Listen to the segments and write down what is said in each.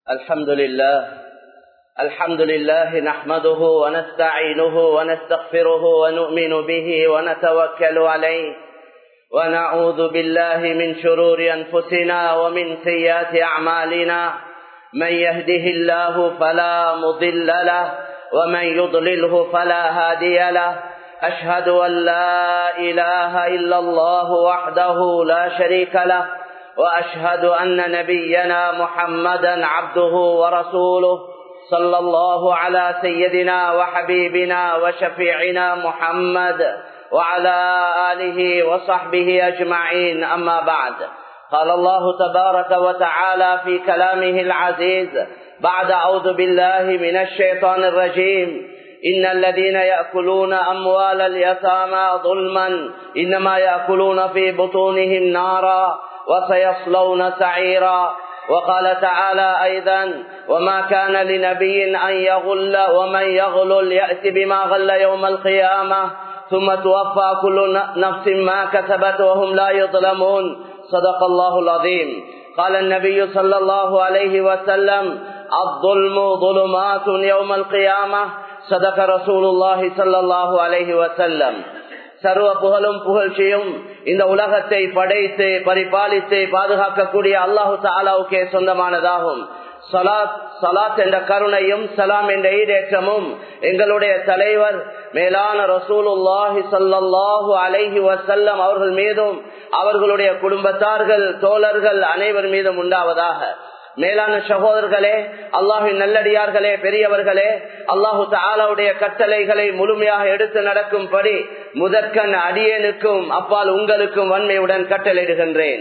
الحمد لله الحمد لله نحمده ونستعينه ونستغفره ونؤمن به ونتوكل عليه ونعوذ بالله من شرور أنفسنا ومن سيئات أعمالنا من يهده الله فلا مضل له ومن يضلله فلا هادي له أشهد أن لا إله إلا الله وحده لا شريك له وأشهد أن نبينا محمدا عبده ورسوله صلى الله على سيدنا وحبيبنا وشفيعنا محمد وعلى آله وصحبه أجمعين أما بعد قال الله تبارك وتعالى في كلامه العزيز بعد أعوذ بالله من الشيطان الرجيم إن الذين يأكلون أموال اليتامى ظلما إنما يأكلون في بطونهم نارا وسيصلون سعيرا وقال تعالى أيضا وما كان لنبي أن يغل ومن يغل يأت بما غل يوم القيامة ثم توفى كل نفس ما كسبت وهم لا يظلمون صدق الله العظيم قال النبي صلى الله عليه وسلم الظلم ظلمات يوم القيامة صدق رسول الله صلى الله عليه وسلم சர்வ புகழும் புகழ்ச்சியும் இந்த உலகத்தை படைத்து பரிபாலித்து பாதுகாக்கக்கூடிய அல்லாஹு தாலாவுக்கே சொந்தமானதாகும் சலாத் சலாத் என்ற கருணையும் சலாம் என்ற ஈடேற்றமும் எங்களுடைய தலைவர் மேலான ரசூலுல்லாஹி சல்லாஹூ அலைஹி வசல்லம் அவர்கள் மீதும் அவர்களுடைய குடும்பத்தார்கள் தோழர்கள் அனைவர் மீதும் உண்டாவதாக மேலான சகோதரர்களே அல்லாஹின் நல்லடியார்களே பெரியவர்களே அல்லாஹு தாலாவுடைய கட்டளைகளை முழுமையாக எடுத்து நடக்கும்படி முதற்கண் அடியனுக்கும் அப்பால் உங்களுக்கும் வன்மையுடன் கட்டளையிடுகின்றேன்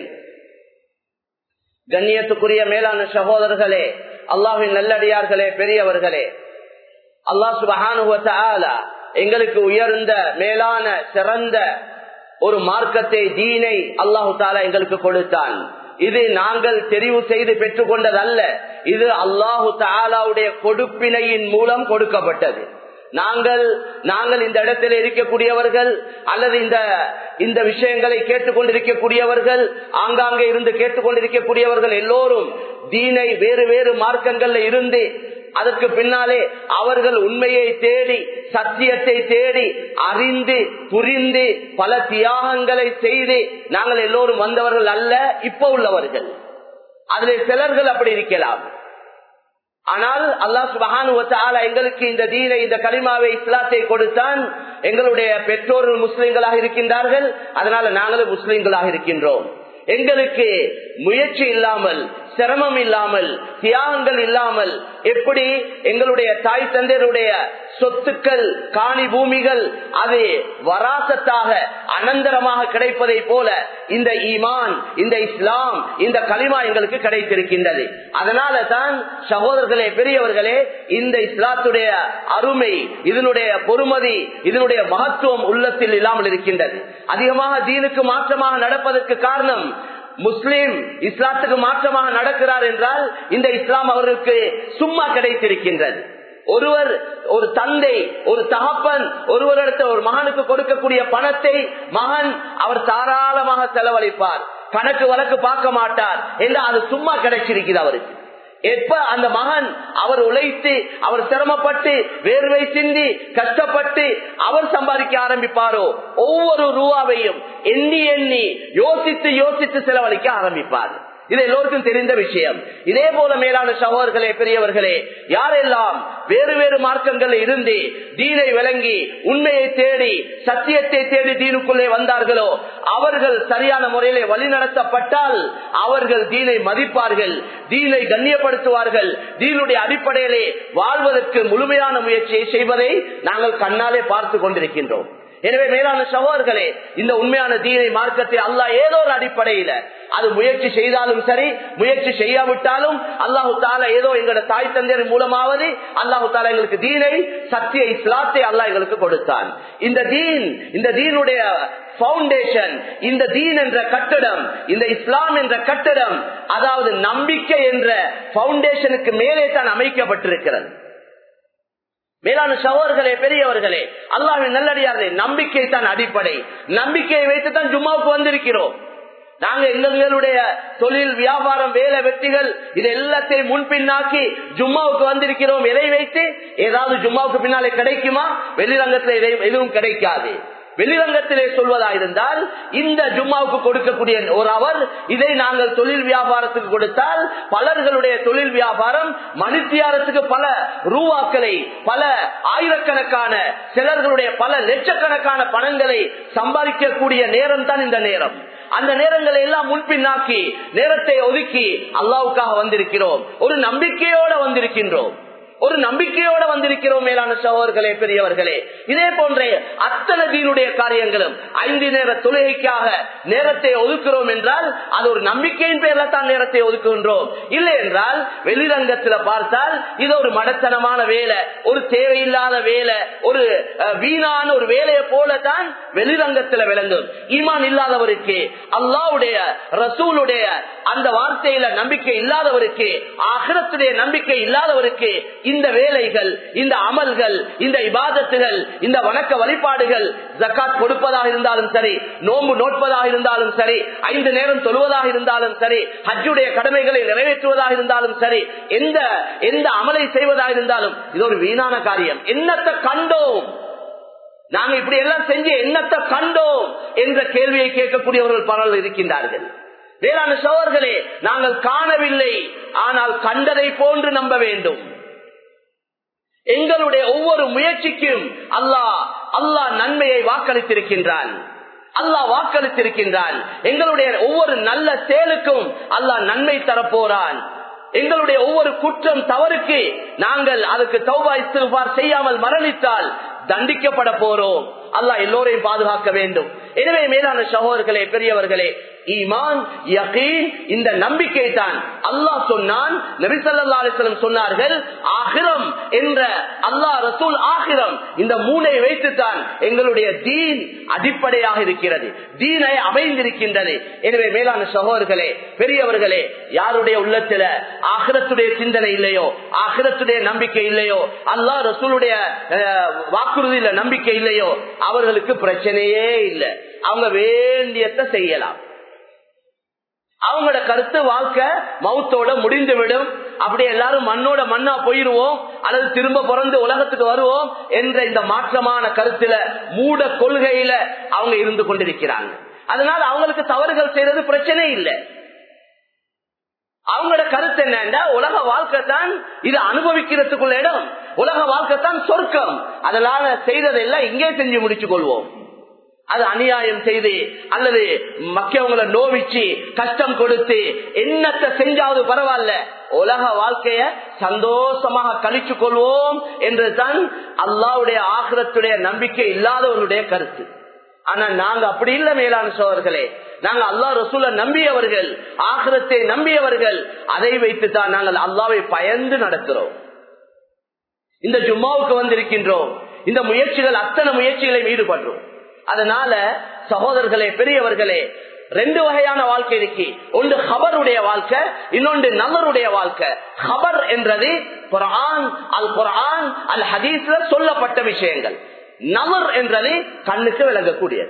கண்ணியத்துக்குரிய மேலான சகோதரர்களே அல்லாஹின் நல்லடியார்களே பெரியவர்களே அல்லாஹ் சுபஹானுவ எங்களுக்கு உயர்ந்த மேலான சிறந்த ஒரு மார்க்கத்தை தீனை அல்லாஹு தாலா எங்களுக்கு கொடுத்தான் இது நாங்கள் தெரிவு செய்து பெற்றுக் கொண்டதல்ல இது அல்லாஹு தாலாவுடைய கொடுப்பினையின் மூலம் கொடுக்கப்பட்டது நாங்கள் நாங்கள் இந்த இடத்தில் இருக்கக்கூடியவர்கள் அல்லது இந்த இந்த விஷயங்களை கேட்டுக்கொண்டிருக்கக்கூடியவர்கள் ஆங்காங்கே இருந்து கேட்டுக்கொண்டிருக்கக்கூடியவர்கள் எல்லோரும் தீனை வேறு வேறு மார்க்கங்கள்ல இருந்து அதற்கு பின்னாலே அவர்கள் உண்மையை தேடி சத்தியத்தை தேடி அறிந்து புரிந்து பல தியாகங்களை செய்து நாங்கள் எல்லோரும் வந்தவர்கள் அல்ல இப்ப உள்ளவர்கள் அதில் சிலர்கள் அப்படி இருக்கலாம் ஆனால் அல்லாஹ் சுபஹானு எங்களுக்கு இந்த தீனை இந்த களிமாவை இஸ்லாத்தை கொடுத்தான் எங்களுடைய பெற்றோர்கள் முஸ்லிம்களாக இருக்கின்றார்கள் அதனால நாங்களும் முஸ்லிம்களாக இருக்கின்றோம் எங்களுக்கு முயற்சி இல்லாமல் சிரமம் இல்லாமல் தியாகங்கள் இல்லாமல் எப்படி எங்களுடைய தாய் தந்தையருடைய சொத்துக்கள் காணி பூமிகள் அது வராசத்தாக அனந்தரமாக கிடைப்பதை போல இந்த ஈமான் இந்த இஸ்லாம் இந்த களிமா எங்களுக்கு கிடைத்திருக்கின்றது அதனால தான் சகோதரர்களே பெரியவர்களே இந்த இஸ்லாத்துடைய அருமை இதனுடைய பொறுமதி இதனுடைய மகத்துவம் உள்ளத்தில் இல்லாமல் இருக்கின்றது அதிகமாக தீனுக்கு மாற்றமாக நடப்பதற்கு காரணம் முஸ்லிம் இஸ்லாத்துக்கு மாற்றமாக நடக்கிறார் என்றால் இந்த இஸ்லாம் அவர்களுக்கு சும்மா கிடைத்திருக்கின்றது ஒருவர் ஒரு தந்தை ஒரு தகப்பன் ஒருவரிடத்த ஒரு மகனுக்கு கொடுக்கக்கூடிய பணத்தை மகன் அவர் தாராளமாக செலவழிப்பார் கணக்கு வழக்கு பார்க்க மாட்டார் என்று அது சும்மா கிடைச்சிருக்குது அவருக்கு எப்ப அந்த மகன் அவர் உழைத்து அவர் சிரமப்பட்டு வேர்வை சிந்தி கஷ்டப்பட்டு அவர் சம்பாதிக்க ஆரம்பிப்பாரோ ஒவ்வொரு ரூபாவையும் எண்ணி எண்ணி யோசித்து யோசித்து செலவழிக்க ஆரம்பிப்பார் இது எல்லோருக்கும் தெரிந்த விஷயம் இதே போல மேலான சகோதரர்களே பெரியவர்களே யாரெல்லாம் வேறு வேறு மார்க்கங்கள் இருந்து தீனை விளங்கி உண்மையை தேடி சத்தியத்தை தேடி தீனுக்குள்ளே வந்தார்களோ அவர்கள் சரியான முறையிலே வழிநடத்தப்பட்டால் அவர்கள் தீனை மதிப்பார்கள் தீனை கண்ணியப்படுத்துவார்கள் தீனுடைய அடிப்படையிலே வாழ்வதற்கு முழுமையான முயற்சியை செய்வதை நாங்கள் கண்ணாலே பார்த்து கொண்டிருக்கின்றோம் எனவே மேலான சகோதரர்களே இந்த உண்மையான தீனை மார்க்கத்தை அல்லாஹ் ஏதோ ஒரு அடிப்படையில அது முயற்சி செய்தாலும் சரி முயற்சி செய்யாவிட்டாலும் அல்லாஹு தாலா ஏதோ எங்களோட தாய் தந்தையர் மூலமாவது அல்லாஹு தாலா எங்களுக்கு தீனை சத்திய இஸ்லாத்தை அல்லாஹ் எங்களுக்கு கொடுத்தான் இந்த தீன் இந்த தீனுடைய பவுண்டேஷன் இந்த தீன் என்ற கட்டடம் இந்த இஸ்லாம் என்ற கட்டடம் அதாவது நம்பிக்கை என்ற பவுண்டேஷனுக்கு மேலே தான் அமைக்கப்பட்டிருக்கிறது மேலான சகோதர்களே பெரியவர்களே அல்லாவின் நல்லடியார்களே நம்பிக்கை தான் அடிப்படை நம்பிக்கையை வைத்து தான் ஜும்மாவுக்கு வந்திருக்கிறோம் நாங்க எங்களுடைய தொழில் வியாபாரம் வேலை வெற்றிகள் இது எல்லாத்தையும் முன்பின்னாக்கி ஜும்மாவுக்கு வந்திருக்கிறோம் எதை வைத்து ஏதாவது ஜும்மாவுக்கு பின்னாலே கிடைக்குமா வெளிரங்கத்தில் எதுவும் கிடைக்காது வெளிரங்கத்திலே சொல்வதா இருந்தால் இந்த ஜும்மாவுக்கு கொடுக்கக்கூடிய ஒரு அவர் இதை நாங்கள் தொழில் வியாபாரத்துக்கு கொடுத்தால் பலர்களுடைய தொழில் வியாபாரம் மணித்தியாரத்துக்கு பல ரூவாக்களை பல ஆயிரக்கணக்கான சிலர்களுடைய பல லட்சக்கணக்கான பணங்களை சம்பாதிக்கக்கூடிய நேரம் தான் இந்த நேரம் அந்த நேரங்களை எல்லாம் முன்பின்னாக்கி நேரத்தை ஒதுக்கி அல்லாவுக்காக வந்திருக்கிறோம் ஒரு நம்பிக்கையோட வந்திருக்கின்றோம் ஒரு நம்பிக்கையோட வந்திருக்கிறோம் மேலான சகோதர்களே பெரியவர்களே இதே போன்றே அத்தனை தீனுடைய காரியங்களும் ஐந்து நேர தொழுகைக்காக நேரத்தை ஒதுக்குறோம் என்றால் அது ஒரு நம்பிக்கையின் பேர்ல தான் நேரத்தை ஒதுக்குகின்றோம் இல்லை என்றால் வெளிரங்கத்துல பார்த்தால் இது ஒரு மடத்தனமான வேலை ஒரு தேவையில்லாத வேலை ஒரு வீணான ஒரு வேலையை போலதான் வெளிரங்கத்துல விளங்கும் ஈமான் இல்லாதவருக்கு அல்லாவுடைய ரசூலுடைய அந்த வார்த்தையில நம்பிக்கை இல்லாதவருக்கு அகரத்துடைய நம்பிக்கை இல்லாதவருக்கு இந்த வேலைகள் இந்த அமல்கள் இந்த இபாதத்துகள் இந்த வணக்க வழிபாடுகள் ஜக்காத் கொடுப்பதாக இருந்தாலும் சரி நோன்பு நோட்பதாக இருந்தாலும் சரி ஐந்து நேரம் தொழுவதாக இருந்தாலும் சரி ஹஜ்ஜுடைய கடமைகளை நிறைவேற்றுவதாக இருந்தாலும் சரி எந்த எந்த அமலை செய்வதாக இருந்தாலும் இது ஒரு வீணான காரியம் என்னத்தை கண்டோம் நாங்க இப்படி எல்லாம் செஞ்சு என்னத்தை கண்டோம் என்ற கேள்வியை கேட்கக்கூடியவர்கள் பலர் இருக்கின்றார்கள் வேளாண் சோழர்களே நாங்கள் காணவில்லை ஆனால் கண்டதை போன்று நம்ப வேண்டும் எங்களுடைய ஒவ்வொரு முயற்சிக்கும் அல்லாஹ் அல்லாஹ் நன்மையை வாக்களித்திருக்கின்றான் அல்லாஹ் வாக்களித்திருக்கின்றான் எங்களுடைய ஒவ்வொரு நல்ல செயலுக்கும் அல்லாஹ் நன்மை தரப்போறான் எங்களுடைய ஒவ்வொரு குற்றம் தவறுக்கு நாங்கள் அதுக்கு தௌபா இஸ்திஃபார் செய்யாமல் மரணித்தால் தண்டிக்கப்பட போறோம் அல்லாஹ் எல்லோரையும் பாதுகாக்க வேண்டும் எனவே மேலான சகோதரர்களே பெரியவர்களே ஈமான் யகீன் இந்த நம்பிக்கை தான் அல்லாஹ் சொன்னான் நபிசல்லா அலிஸ்லம் சொன்னார்கள் ஆகிரம் என்ற அல்லாஹ் ரசூல் ஆகிரம் இந்த மூனை வைத்துத்தான் எங்களுடைய தீன் அடிப்படையாக இருக்கிறது தீனை அமைந்திருக்கின்றது எனவே மேலான சகோதரர்களே பெரியவர்களே யாருடைய உள்ளத்துல ஆகிரத்துடைய சிந்தனை இல்லையோ ஆகிரத்துடைய நம்பிக்கை இல்லையோ அல்லாஹ் ரசூலுடைய வாக்குறுதியில நம்பிக்கை இல்லையோ அவர்களுக்கு பிரச்சனையே இல்லை அவங்க வேண்டியத்தை செய்யலாம் அவங்களோட கருத்து வாழ்க்கை மவுத்தோட முடிந்துவிடும் அப்படி எல்லாரும் மண்ணோட மண்ணா போயிருவோம் அல்லது திரும்ப பிறந்து உலகத்துக்கு வருவோம் என்ற இந்த மாற்றமான கருத்துல மூட கொள்கையில அவங்க இருந்து கொண்டிருக்கிறாங்க அதனால அவங்களுக்கு தவறுகள் செய்யறது பிரச்சனை இல்லை அவங்களோட கருத்து என்னன்னா உலக வாழ்க்கை தான் இது அனுபவிக்கிறதுக்குள்ள இடம் உலக வாழ்க்கை தான் சொர்க்கம் அதனால செய்ததெல்லாம் இங்கே செஞ்சு முடிச்சு கொள்வோம் அது அநியாயம் செய்து அல்லது மக்கவங்களை நோவிச்சு கஷ்டம் கொடுத்து என்னத்தை செஞ்சாவது பரவாயில்ல உலக வாழ்க்கைய சந்தோஷமாக கழிச்சு கொள்வோம் என்றுதான் அல்லாவுடைய ஆகிரத்துடைய நம்பிக்கை இல்லாதவர்களுடைய கருத்து ஆனா நாங்க அப்படி இல்ல மேலான சோழர்களே நாங்க அல்லா ரசூல நம்பியவர்கள் ஆகிரத்தை நம்பியவர்கள் அதை வைத்து தான் நாங்கள் அல்லாவை பயந்து நடக்கிறோம் இந்த ஜும்மாவுக்கு வந்திருக்கின்றோம் இந்த முயற்சிகள் அத்தனை முயற்சிகளையும் ஈடுபடுறோம் அதனால சகோதரர்களே பெரியவர்களே ரெண்டு வகையான வாழ்க்கை இருக்கு ஒன்று ஹபருடைய வாழ்க்கை இன்னொன்று நபருடைய வாழ்க்கை ஹபர் என்றது குரான் அல் குரான் அல் ஹதீஸ்ல சொல்லப்பட்ட விஷயங்கள் நபர் என்றது கண்ணுக்கு விளங்கக்கூடியது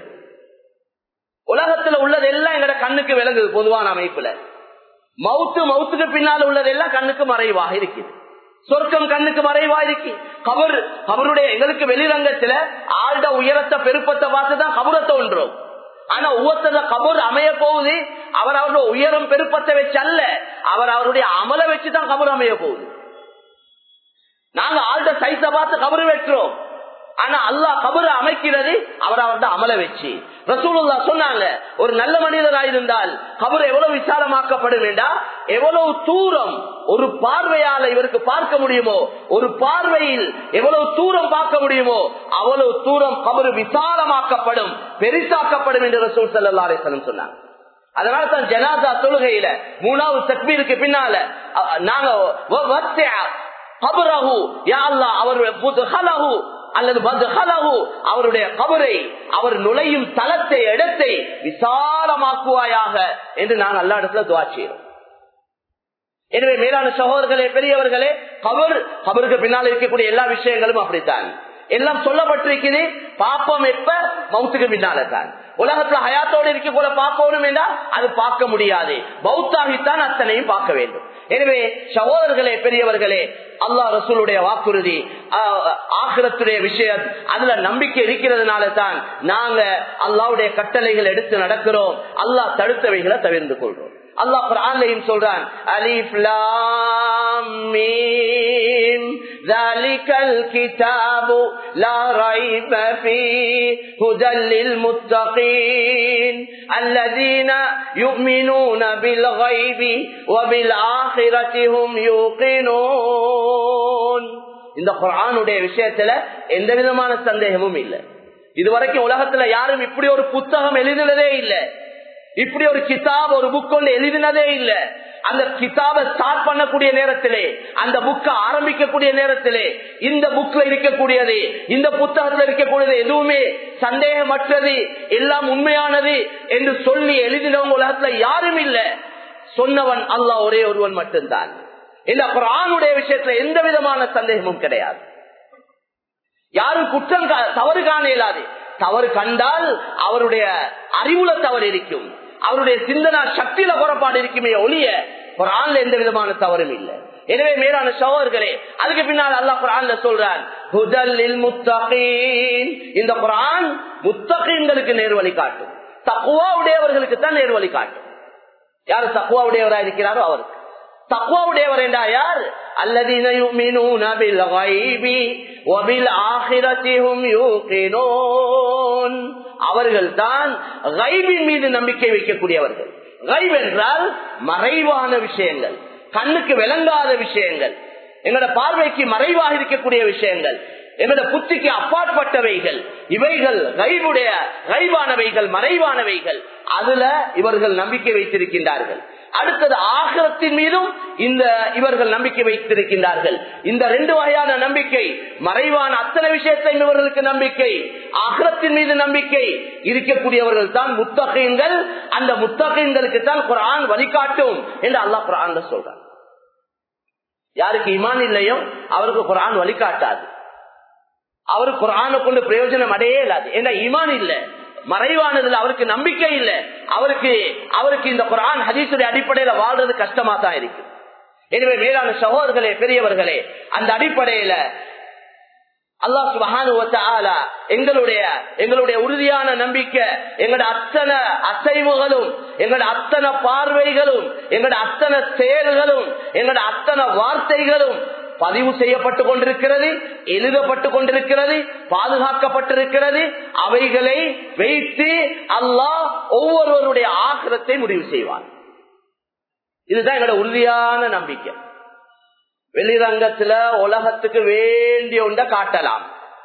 உலகத்துல உள்ளது எல்லாம் எங்கட கண்ணுக்கு விளங்குது பொதுவான அமைப்புல மவுத்து மவுத்துக்கு பின்னால் உள்ளதெல்லாம் கண்ணுக்கு மறைவாக இருக்குது சொர்க்கம் கண்ணுக்கு மறைவா இருக்கு கபர் கபருடைய எங்களுக்கு வெளிரங்கத்துல ஆழ்ட உயரத்தை பெருப்பத்தை பார்த்துதான் கபரை தோன்றோம் ஆனா ஒவ்வொருத்தர கபர் அமைய போகுது அவர் அவருடைய உயரம் பெருப்பத்தை வச்சு அல்ல அவர் அவருடைய அமலை வச்சுதான் கபர் அமைய போகுது நாங்க ஆழ்ட சைஸ பார்த்து கபரு வெட்டுறோம் ஆனா அல்லாஹ் கபரு அமைக்கிறது அவர் அவருடைய அமல வச்சு ரசூலுல்லா சொன்னாங்க ஒரு நல்ல மனிதராயிருந்தால் கபர் எவ்வளவு விசாலமாக்கப்படும் வேண்டா எவ்வளவு தூரம் ஒரு பார்வையால இவருக்கு பார்க்க முடியுமோ ஒரு பார்வையில் எவ்வளவு தூரம் பார்க்க முடியுமோ அவ்வளவு தூரம் கபரு விசாலமாக்கப்படும் பெரிசாக்கப்படும் என்று ரசூல் சல்லா அலிஸ்லம் சொன்னாங்க அதனால தான் ஜனாதா தொழுகையில மூணாவது தக்பீருக்கு பின்னால நாங்க அவர் அல்லது அவருடைய கபரை அவர் நுழையும் தளத்தை இடத்தை விசாலமாக்குவாயாக என்று நான் அல்லா இடத்துல துவா செய்யறோம் எனவே மேலான சகோதரர்களே பெரியவர்களே கபர் கபருக்கு பின்னால் இருக்கக்கூடிய எல்லா விஷயங்களும் அப்படித்தான் எல்லாம் சொல்லப்பட்டிருக்குது பாப்பம் எப்ப மவுத்துக்கு பின்னால தான் உலகத்துல ஹயாத்தோடு இருக்க போல பார்க்கணும் என்றால் அது பார்க்க முடியாது பௌத்தாகித்தான் அத்தனையும் பார்க்க வேண்டும் எனவே சகோதரர்களே பெரியவர்களே அல்லாஹ் ரசூலுடைய வாக்குறுதி ஆகிரத்துடைய விஷயம் அதுல நம்பிக்கை இருக்கிறதுனால தான் நாங்க அல்லாவுடைய கட்டளைகள் எடுத்து நடக்கிறோம் அல்லாஹ் தடுத்தவைகளை தவிர்த்து கொள்றோம் அல்லாஹ் குர்ஆன்லயும் சொல்றான் அலிஃப் லாம் மீம் ذلك الكتاب لا ريب فيه هدى للمتقين الذين يؤمنون بالغيب وبالآخرة هم يوقنون இந்த குர்ஆனுடைய விஷயத்துல எந்த விதமான சந்தேகமும் இல்லை இதுவரைக்கும் உலகத்துல யாரும் இப்படி ஒரு புத்தகம் எழுதினதே இல்லை இப்படி ஒரு கிதாப் ஒரு புக் ஒன்று எழுதினதே இல்ல அந்த கிதாபை ஸ்டார்ட் பண்ணக்கூடிய நேரத்திலே அந்த புக்கை ஆரம்பிக்கக்கூடிய நேரத்திலே இந்த புக்ல இருக்கக்கூடியது இந்த புத்தகத்தில் இருக்கக்கூடியது எதுவுமே சந்தேகமற்றது எல்லாம் உண்மையானது என்று சொல்லி எழுதினவங்க உலகத்துல யாரும் இல்ல சொன்னவன் அல்லாஹ் ஒரே ஒருவன் மட்டும்தான் இந்த குரானுடைய விஷயத்துல எந்த விதமான சந்தேகமும் கிடையாது யாரும் குற்றம் தவறு காண இயலாது தவறு கண்டால் அவருடைய அறிவுல தவறு இருக்கும் அவருடைய சிந்தனா சக்தியில குறைபாடு இருக்குமே ஒளிய குரான்ல எந்த விதமான தவறும் இல்லை எனவே மேலான சகோதரர்களே அதுக்கு பின்னால் அல்லாஹ் குரான்ல சொல்றான் இந்த குரான் முத்தகீன்களுக்கு நேர்வழி காட்டும் தக்குவா உடையவர்களுக்கு தான் நேர்வழி காட்டும் யாரு தக்குவா உடையவரா இருக்கிறாரோ அவருக்கு தக்குவா உடையவர் என்றா யார் அல்லதீன யுமினூன பில் கைபி வபில் ஆஹிரத்திஹும் யூகினூன் அவர்கள் தான் கைபின் மீது நம்பிக்கை வைக்கக்கூடியவர்கள் கைப் என்றால் மறைவான விஷயங்கள் கண்ணுக்கு விளங்காத விஷயங்கள் எங்களோட பார்வைக்கு மறைவாக இருக்கக்கூடிய விஷயங்கள் எங்களோட புத்திக்கு அப்பாற்பட்டவைகள் இவைகள் கைவுடைய கைவானவைகள் மறைவானவைகள் அதுல இவர்கள் நம்பிக்கை வைத்திருக்கின்றார்கள் அடுத்தது ஆகலத்தின் மீதும் இந்த இவர்கள் நம்பிக்கை வைத்திருக்கின்றார்கள் இந்த ரெண்டு வகையான நம்பிக்கை மறைவான அத்தனை விஷயத்தை இவர்களுக்கு நம்பிக்கை ஆகலத்தின் மீது நம்பிக்கை இருக்கக்கூடியவர்கள் தான் முத்தகைன்கள் அந்த முத்தகைன்களுக்கு தான் குரான் வழிகாட்டும் என்று அல்லாஹ் குரான் சொல்றான் யாருக்கு இமான் இல்லையோ அவருக்கு குரான் வழிகாட்டாது அவரு குரானை கொண்டு பிரயோஜனம் அடையே இல்லாது ஏன்னா ஈமான் இல்ல மறைவானதுல அவருக்கு நம்பிக்கை இல்ல அவருக்கு அவருக்கு இந்த குரான் ஹதீசுடைய அடிப்படையில வாழ்றது கஷ்டமா தான் இருக்கு எனவே மேலான சகோதரர்களே பெரியவர்களே அந்த அடிப்படையில அல்லாஹ் சுபஹானு எங்களுடைய எங்களுடைய உறுதியான நம்பிக்கை எங்களோட அத்தனை அசைவுகளும் எங்களோட அத்தனை பார்வைகளும் எங்களோட அத்தனை செயல்களும் எங்களோட அத்தனை வார்த்தைகளும் பதிவு செய்யப்பட்டு கொண்டிருக்கிறது எழுதப்பட்டு கொண்டிருக்கிறது பாதுகாக்கப்பட்டிருக்கிறது அவைகளை வைத்து அல்லாஹ் ஒவ்வொருவருடைய ஆக்கிரத்தை முடிவு செய்வார் இதுதான் எங்களோட உறுதியான நம்பிக்கை வெளிரங்கத்துல உலகத்துக்கு வேண்டிய ஒன்றை காட்டலாம்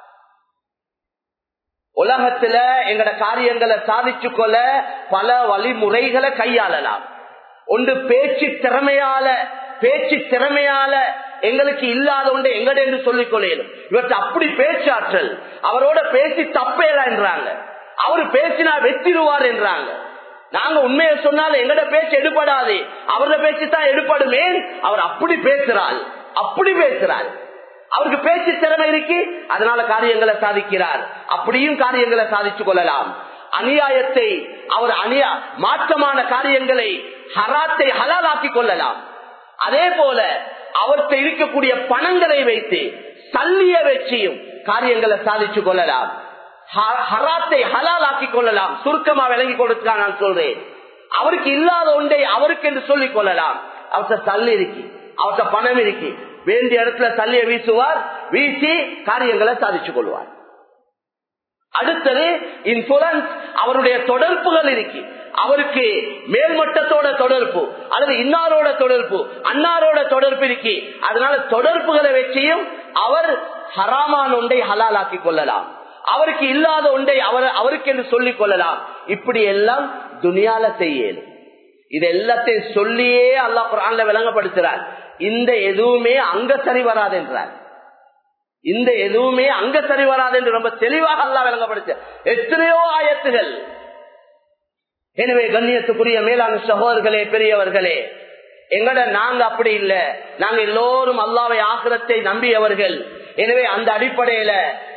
உலகத்துல எங்கட காரியங்களை சாதிச்சு கொள்ள பல வழிமுறைகளை கையாளலாம் ஒன்று பேச்சு திறமையால பேச்சு திறமையால எங்களுக்கு இல்லாத ஒன்று எங்கட என்று சொல்லிக் கொள்ளையிலும் இவற்றை அப்படி பேச்சாற்றல் அவரோட பேசி தப்பேலா என்றாங்க அவரு பேசினா வெத்திடுவார் என்றாங்க நாங்க உண்மையை சொன்னாலும் எங்கட பேச்சு எடுபடாது அவரோட பேச்சு தான் எடுபடுமே அவர் அப்படி பேசுறாள் அப்படி பேசுறாள் அவருக்கு பேச்சு திறமை இருக்கு அதனால காரியங்களை சாதிக்கிறார் அப்படியும் காரியங்களை சாதிச்சு கொள்ளலாம் அநியாயத்தை அவர் அநியா மாற்றமான காரியங்களை ஹராத்தை ஹலாலாக்கி கொள்ளலாம் அதே போல அவர்கிட்ட இருக்கக்கூடிய பணங்களை வைத்து சல்லிய வச்சியும் காரியங்களை சாதிச்சு கொள்ளலாம் ஹராத்தை ஹலாலாக்கி கொள்ளலாம் சுருக்கமா விளங்கி கொடுத்தா நான் சொல்றேன் அவருக்கு இல்லாத ஒன்றை அவருக்கு என்று சொல்லிக் கொள்ளலாம் அவர்கிட்ட சல்லி இருக்கு அவர்கிட்ட பணம் இருக்கு வேண்டிய இடத்துல தள்ளிய வீசுவார் வீசி காரியங்களை சாதிச்சு கொள்வார் அடுத்தது இன்சூரன்ஸ் அவருடைய தொடர்புகள் இருக்கு அவருக்கு மேல்மட்டத்தோட தொடர்பு அல்லது இன்னாரோட தொடர்பு அன்னாரோட தொடர்பு இருக்கு அதனால தொடர்புகளை வச்சியும் அவர் ஹராமான ஒன்றை ஹலாலாக்கி கொள்ளலாம் அவருக்கு இல்லாத ஒன்றை அவர் அவருக்கு என்று சொல்லிக் கொள்ளலாம் இப்படி எல்லாம் துனியால செய்யலும் இது எல்லாத்தையும் சொல்லியே அல்லாஹ் குரான்ல விளங்கப்படுத்துறார் இந்த எதுவுமே அங்க சரி வராது என்றார் இந்த எதுவுமே அங்க சரி வராது என்று ரொம்ப தெளிவாக அல்லா விளங்கப்படுத்த எத்தனையோ ஆயத்துகள் எனவே கண்ணியத்துக்குரிய மேலான சகோதரர்களே பெரியவர்களே எங்கட நாங்க அப்படி இல்ல நாங்க எல்லோரும் அல்லாவை ஆக்கிரத்தை நம்பியவர்கள் எனவே அந்த அடிப்படையில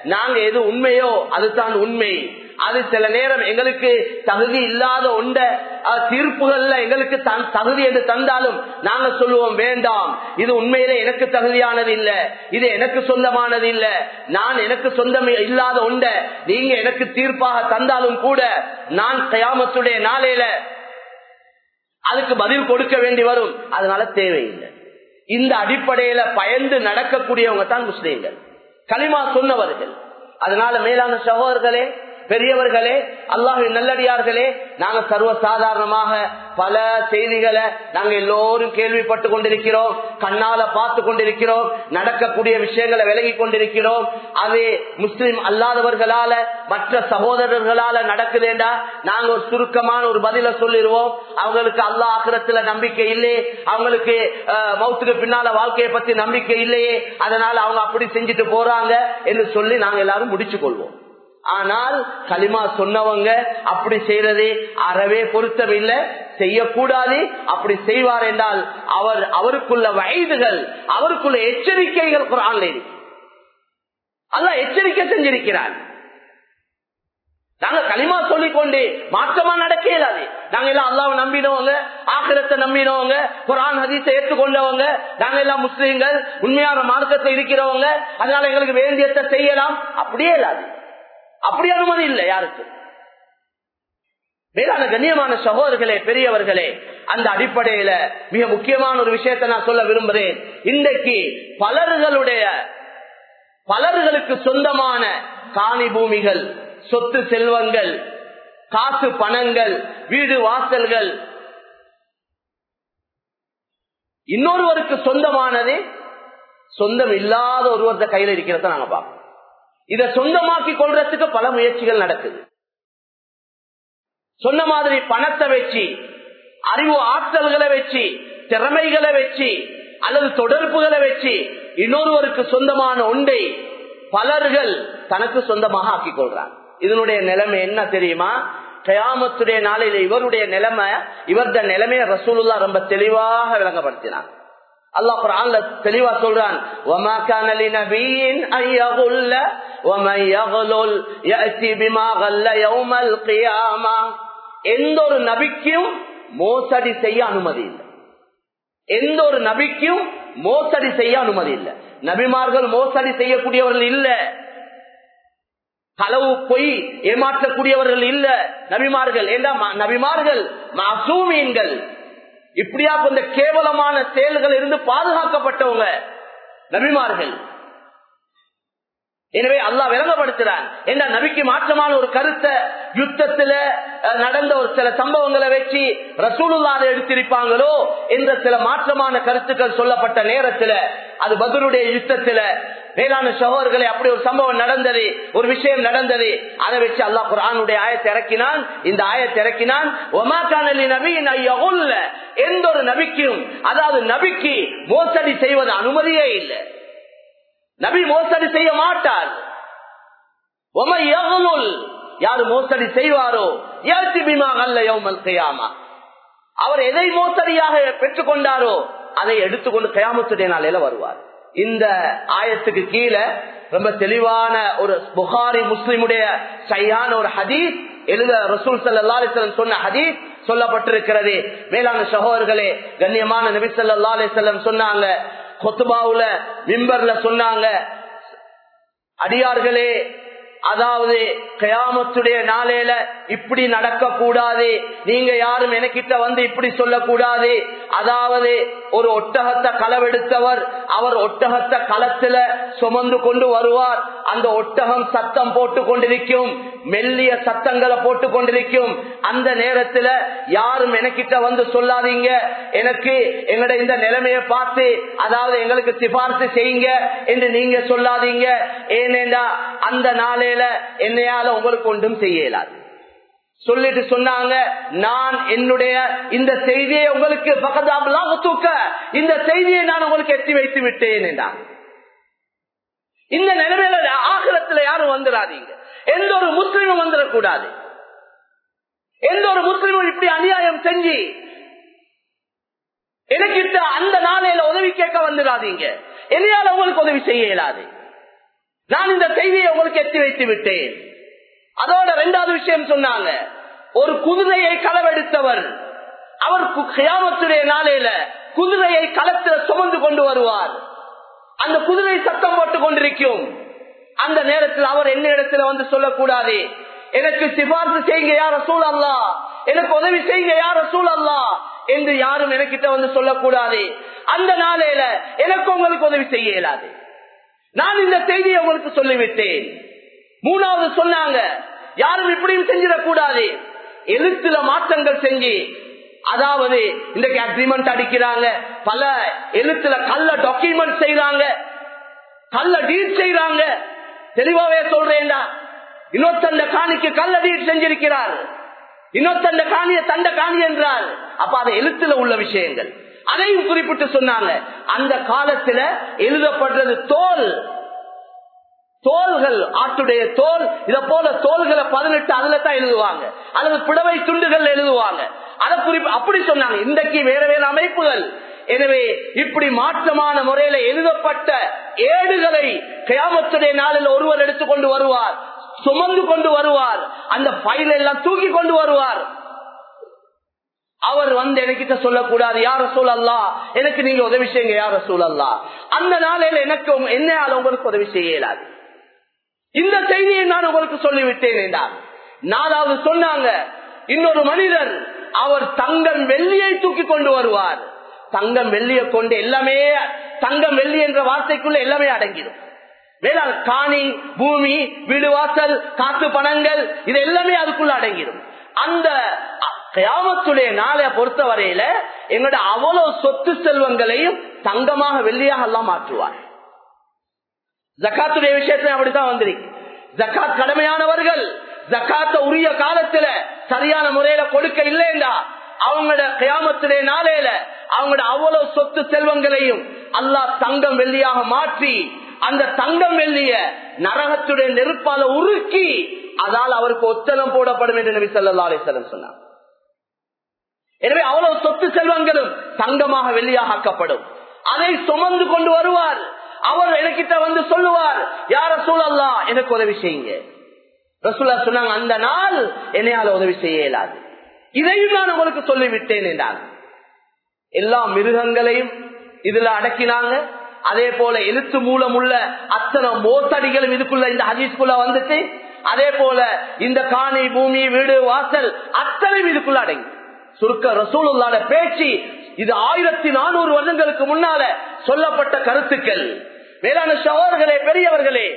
நாங்க எது உண்மையோ அதுதான் உண்மை அது சில நேரம் எங்களுக்கு தகுதி இல்லாத உண்ட அஹ், தீர்ப்புகள்ல எங்களுக்கு தன்- தகுதி என்று தந்தாலும் நாங்க சொல்லுவோம் வேண்டாம் இது உண்மையிலே எனக்கு தகுதியானது இல்ல இது எனக்கு சொந்தமானது இல்ல நான் எனக்கு சொந்தம் இல்லாத உண்ட நீங்க எனக்கு தீர்ப்பாக தந்தாலும் கூட நான் கயாமத்துடைய நாளையில அதுக்கு பதில் கொடுக்க வேண்டி வரும் அதனால தேவையில்லை இந்த அடிப்படையில பயந்து நடக்கக்கூடியவங்க தான் முஸ்லீம்கள் களிமா சொன்னவர்கள் அதனால மேலான சகோதரர்களே பெரியவர்களே அல்லாஹின் நல்லடியார்களே நாங்க சர்வ சாதாரணமாக பல செய்திகளை நாங்க எல்லோரும் கேள்விப்பட்டு கொண்டிருக்கிறோம் கண்ணால பார்த்து கொண்டிருக்கிறோம் நடக்கக்கூடிய விஷயங்களை விலகி கொண்டிருக்கிறோம் அது முஸ்லிம் அல்லாதவர்களால மற்ற சகோதரர்களால நடக்குதேண்டா நாங்க ஒரு சுருக்கமான ஒரு பதில சொல்லிடுவோம் அவங்களுக்கு அல்லா ஆக்கிரத்துல நம்பிக்கை இல்லையே அவங்களுக்கு அஹ், மௌத்துக்கு பின்னால வாழ்க்கையை பத்தி நம்பிக்கை இல்லையே அதனால அவங்க அப்படி செஞ்சுட்டு போறாங்க என்று சொல்லி நாங்க எல்லாரும் முடிச்சு கொள்வோம் ஆனால் களிமா சொன்னவங்க அப்படி செய்யறது அறவே பொருத்தம் இல்லை செய்யக்கூடாது அப்படி செய்வார் என்றால் அவர் அவருக்குள்ள வயதுகள் அவருக்குள்ள எச்சரிக்கைகள் குரான்ல இருக்கு அல்லாஹ் எச்சரிக்கை செஞ்சிருக்கிறார் நாங்க களிமா சொல்லிக் கொண்டு மாற்றமா நடக்க இயலாது நாங்க எல்லாம் அல்லாவை நம்பினவங்க ஆக்கிரத்தை நம்பினவங்க குரான் ஹதீஸை ஏற்றுக்கொண்டவங்க நாங்க எல்லாம் முஸ்லீம்கள் உண்மையான மார்க்கத்தை இருக்கிறவங்க அதனால எங்களுக்கு வேண்டியத்தை செய்யலாம் அப்படியே இல்லாது அப்படி அனுமதி இல்லை யாருக்கு மேலான கண்ணியமான சகோதரர்களே பெரியவர்களே அந்த அடிப்படையில மிக முக்கியமான ஒரு விஷயத்தை நான் சொல்ல விரும்புகிறேன் இன்றைக்கு பலர்களுடைய பலர்களுக்கு சொந்தமான காணி பூமிகள் சொத்து செல்வங்கள் காசு பணங்கள் வீடு வாசல்கள் இன்னொருவருக்கு சொந்தமானது சொந்தம் இல்லாத ஒருவர்த கையில இருக்கிறத நாங்க பார்ப்போம் இதை சொந்தமாக்கி கொள்றதுக்கு பல முயற்சிகள் நடக்குது சொன்ன மாதிரி பணத்தை வச்சு அறிவு ஆற்றல்களை வச்சு திறமைகளை வச்சு அல்லது தொடர்புகளை வச்சு இன்னொருவருக்கு சொந்தமான ஒன்றை பலர்கள் தனக்கு சொந்தமாக ஆக்கிக் கொள்றார் இதனுடைய நிலைமை என்ன தெரியுமா கயாமத்துடைய நாளில் இவருடைய நிலைமை இவரது நிலைமையை ரசூலுல்லா ரொம்ப தெளிவாக விளங்கப்படுத்தினார் அல்லாஹ் குர்ஆன்ல தெளிவா சொல்றான் وما كان لنبي ان يغل ومن يغلل ياتي بما غل يوم القيامه எந்த ஒரு நபிக்கும் மோசடி செய்ய அனுமதி இல்லை எந்த ஒரு நபிக்கும் மோசடி செய்ய அனுமதி இல்லை நபிமார்கள் மோசடி செய்யக்கூடியவர்கள் இல்ல களவு பொய் ஏமாற்றக்கூடியவர்கள் இல்ல நபிமார்கள் ஏண்டா ம- நபிமார்கள் மாசூமீன்கள் இப்படியா இந்த கேவலமான செயல்கள் இருந்து பாதுகாக்கப்பட்டவங்க நபிமார்கள் எனவே அல்லாஹ் விளங்கப்படுத்துறான் என்ன நபிக்கு மாற்றமான ஒரு கருத்தை யுத்தத்துல அஹ், நடந்த ஒரு சில சம்பவங்களை வச்சு ரசூலுல்லாத எடுத்திருப்பாங்களோ என்ற சில மாற்றமான கருத்துக்கள் சொல்லப்பட்ட நேரத்துல அது பதருடைய யுத்தத்துல வேளாண் சகோதரர்களை அப்படி ஒரு சம்பவம் நடந்தது ஒரு விஷயம் நடந்தது அதை வச்சு அல்லாஹ் குர்ஆனுடைய ஆயத்தை இறக்கினான் இந்த ஆயத்தை இறக்கினான் ஒமா கானலி நபியின் ஐயகுல்ல எந்த ஒரு நபிக்கும் அதாவது நபிக்கு மோசடி செய்வது அனுமதியே இல்லை நபி மோசடி செய்ய மாட்டார் ஒமை யகுலுல் யாரு மோசடி செய்வாரோ யாத்தி பிமா அல்ல யௌமல் கியாமா அவர் எதை மோசடியாக பெற்றுக் கொண்டாரோ அதை எடுத்துக்கொண்டு கயாமத்துடைய நாளையில வருவார் இந்த ஆயத்துக்கு கீழே ரொம்ப தெளிவான ஒரு புகாரி முஸ்லிமுடைய சரியான ஒரு ஹதீஸ் எழுத ரசூல் சல்லா அலிஸ்லம் சொன்ன ஹதீஸ் சொல்லப்பட்டிருக்கிறது மேலான சகோதரர்களே கண்ணியமான நபி ஸல்லல்லாஹு அலைஹி வஸல்லம் சொன்னாங்க கொத்துபாவுல மிம்பர்ல சொன்னாங்க அடியார்களே அதாவது கயாமத்துடைய நாளையில இப்படி நடக்க கூடாது நீங்க யாரும் எனக்கிட்ட வந்து இப்படி சொல்லக்கூடாது அதாவது ஒரு ஒட்டகத்தை களவெடுத்தவர் அவர் ஒட்டகத்தை களத்துல சுமந்து கொண்டு வருவார் அந்த ஒட்டகம் சத்தம் போட்டு கொண்டிருக்கும் மெல்லிய சத்தங்களை போட்டு கொண்டிருக்கும் அந்த நேரத்துல யாரும் எனக்கிட்ட வந்து சொல்லாதீங்க எனக்கு எங்கட இந்த நிலைமையை பார்த்து அதாவது எங்களுக்கு சிபாரிசு செய்யுங்க என்று நீங்க சொல்லாதீங்க ஏனேண்டா அந்த நாளையில என்னையால உங்களுக்கு ஒன்றும் செய்ய இயலாது சொல்லிட்டு சொன்னாங்க நான் என்னுடைய இந்த செய்தியை உங்களுக்கு பக்கதாபலாக தூக்க இந்த செய்தியை நான் உங்களுக்கு எட்டி வைத்து விட்டேன் என்றான் இந்த நிலைமையில ஆகிரத்துல யாரும் வந்துடாதீங்க எந்த ஒரு முஸ்லீமும் வந்துடக்கூடாது எந்த ஒரு முஸ்லீமும் இப்படி அநியாயம் செஞ்சு எனக்கிட்ட அந்த நாளையில உதவி கேட்க வந்துடாதீங்க எதையால உங்களுக்கு உதவி செய்ய இயலாது நான் இந்த செய்தியை உங்களுக்கு எத்தி வைத்து விட்டேன் அதோட இரண்டாவது விஷயம் சொன்னாங்க ஒரு குதிரையை களவெடுத்தவர் அவர் கியாமத்துடைய நாளையில குதிரையை களத்துல சுமந்து கொண்டு வருவார் அந்த குதிரை சத்தம் போட்டுக் கொண்டிருக்கும் அந்த நேரத்தில் அவர் என்ன இடத்துல வந்து சொல்லக்கூடாது எனக்கு சிபார்சு செய்யுங்க யார சூழ் அல்லா எனக்கு உதவி செய்யுங்க யார சூழ் அல்லா என்று யாரும் எனக்கிட்ட வந்து சொல்லக்கூடாது அந்த நாளையில எனக்கு உங்களுக்கு உதவி செய்ய இயலாது நான் இந்த செய்தியை உங்களுக்கு சொல்லிவிட்டேன் மூணாவது சொன்னாங்க யாரும் இப்படியும் செஞ்சிடக்கூடாது எழுத்துல மாற்றங்கள் செஞ்சு அதாவது இன்றைக்கு அக்ரிமெண்ட் அடிக்கிறாங்க பல எழுத்துல கல்ல டாக்குமெண்ட் செய்யறாங்க கல்ல டீட் செய்யறாங்க தெளிவாவே சொல்றேன்டா இன்னொருத்தந்த காணிக்கு கல்ல டீட் செஞ்சிருக்கிறார் இன்னொருத்தந்த காணிய தண்ட காணி என்றார் அப்ப அது எழுத்துல உள்ள விஷயங்கள் அதையும் குறிப்பிட்டு சொன்னாங்க அந்த காலத்துல எழுதப்படுறது தோல் தோள்கள் ஆட்டுடைய தோல் இத போல தோள்களை பதினெட்டு அதுல தான் எழுதுவாங்க அல்லது புடவை துண்டுகள் எழுதுவாங்க அதை குறிப்பு அப்படி சொன்னாங்க இன்றைக்கு வேற வேற அமைப்புகள் எனவே இப்படி மாற்றமான முறையில எழுதப்பட்ட ஏடுகளை கயாமத்துடைய நாளில் ஒருவர் எடுத்துக்கொண்டு வருவார் சுமந்து கொண்டு வருவார் அந்த பைல எல்லாம் தூக்கி கொண்டு வருவார் அவர் வந்து எனக்கிட்ட சொல்லக்கூடாது யார சூழல்லா எனக்கு நீங்க உதவி செய்யுங்க யார சூழல்லா அந்த நாளையில எனக்கு என்னால உங்களுக்கு உதவி செய்ய இயலாது இந்த செய்தியை நான் உங்களுக்கு சொல்லிவிட்டேன் என்றார் நாலாவது சொன்னாங்க இன்னொரு மனிதர் அவர் தங்கம் வெள்ளியை தூக்கி கொண்டு வருவார் தங்கம் வெள்ளியை கொண்டு எல்லாமே தங்கம் வெள்ளி என்ற வார்த்தைக்குள்ள எல்லாமே அடங்கிடும் வேளாண் காணி பூமி வீடு வாசல் காத்து பணங்கள் இது எல்லாமே அதுக்குள்ள அடங்கிடும் அந்த கியாமத்துடைய நாளை பொறுத்த வரையில எங்களோட அவ்வளவு சொத்து செல்வங்களையும் தங்கமாக வெள்ளியாக எல்லாம் மாற்றுவார் ஜக்காத்துடைய விஷயத்துல அப்படித்தான் வந்திருக்கு ஜக்காத் கடமையானவர்கள் ஜக்காத்த உரிய காலத்துல சரியான முறையில கொடுக்க இல்லைண்டா அவங்களோட கியாமத்துடைய நாளையில அவங்களோட அவ்வளவு சொத்து செல்வங்களையும் அல்லாஹ் தங்கம் வெள்ளியாக மாற்றி அந்த தங்கம் வெள்ளிய நரகத்துடைய நெருப்பால உருக்கி அதால் அவருக்கு ஒத்தலம் போடப்படும் என்று நபி சொல்லா அலிசல்லம் சொன்னார் எனவே அவ்வளவு சொத்து செல்வங்களும் தங்கமாக வெள்ளியாக ஆக்கப்படும் அதை சுமந்து கொண்டு வருவார் அவர் எனக்கிட்ட வந்து சொல்லுவார் யார சூழல்லா எனக்கு உதவி செய்யுங்க ரசூல்லா சொன்னாங்க அந்த நாள் என்னையால உதவி செய்ய இயலாது இதையும் நான் உங்களுக்கு சொல்லிவிட்டேன் என்றார் எல்லா மிருகங்களையும் இதுல அடக்கினாங்க அதே போல எழுத்து மூலம் உள்ள அத்தனை மோசடிகளும் இதுக்குள்ள இந்த ஹதீஸ்குள்ள வந்துட்டு அதே போல இந்த காணி பூமி வீடு வாசல் அத்தனையும் இதுக்குள்ள அடங்கி சுருக்க ரசூலுல்லாட பேச்சு இது ஆயிரத்தி நானூறு வருடங்களுக்கு முன்னால சொல்லப்பட்ட கருத்துக்கள் வேளாண் சகோதரர்களே பெரியவர்களே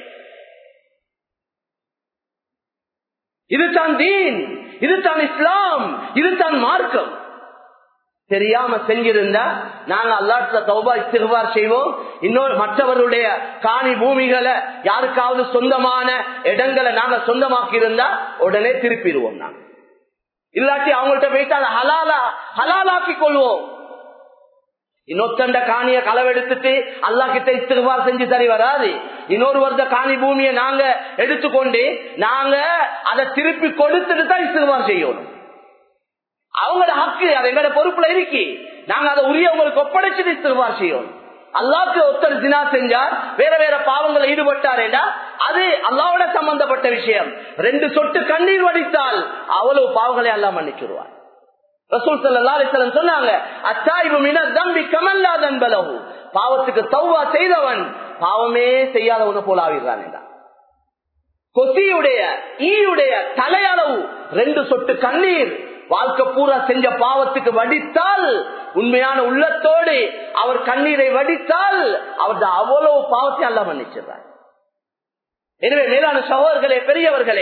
இதுதான் தீன் இதுதான் இஸ்லாம் இதுதான் மார்க்கம் தெரியாம செஞ்சிருந்தா நாங்க அல்லாட்ட தௌபா இஸ்திகுபார் செய்வோம் இன்னொரு மற்றவருடைய காணி பூமிகளை யாருக்காவது சொந்தமான இடங்களை நாங்க சொந்தமாக்கி இருந்தா உடனே திருப்பிடுவோம் நாங்க இல்லாட்டி அவங்கள்ட்ட போயிட்டு அதை ஹலாலா ஹலாலாக்கி கொள்வோம் இன்னொத்தண்ட காணிய களவெடுத்துட்டு அல்லா கிட்ட இஸ்திகுபார் செஞ்சு சரி வராது இன்னொரு வருட காணி பூமியை நாங்க எடுத்துக்கொண்டு நாங்க அதை திருப்பி கொடுத்துட்டு தான் இஸ்திகுபார் செய்யணும் அவங்களோட ஹக்கு அது எங்களோட பொறுப்புல இருக்கு நாங்க அதை உரியவங்களுக்கு ஒப்படைச்சிட்டு இஸ்திகுபார் செய்யணும் அல்லாக்கு ஒருத்தர் தினா செஞ்சார் வேற வேற பாவங்களை ஈடுபட்டாரேடா அது அல்லாவோட சம்பந்தப்பட்ட விஷயம் ரெண்டு சொட்டு கண்ணீர் வடித்தால் அவ்வளவு பாவங்களை எல்லாம் மன்னிச்சிருவார் ரசூல் சல்லா அலிஸ்லம் சொன்னாங்க அத்தாய்வு மின தம்பி கமல்லா தன்பலகு பாவத்துக்கு தௌவா செய்தவன் பாவமே செய்யாதவன போல ஆகிறான் கொத்தியுடைய ஈயுடைய தலையளவு ரெண்டு சொட்டு கண்ணீர் வாழ்க்கை பூரா செஞ்ச பாவத்துக்கு வடித்தால் உண்மையான உள்ளத்தோடு அவர் கண்ணீரை வடித்தால் அவர் அவ்வளவு பாவத்தை அல்ல மன்னிச்சிடுறார் எனவே மேலான சகோதரர்களே பெரியவர்களே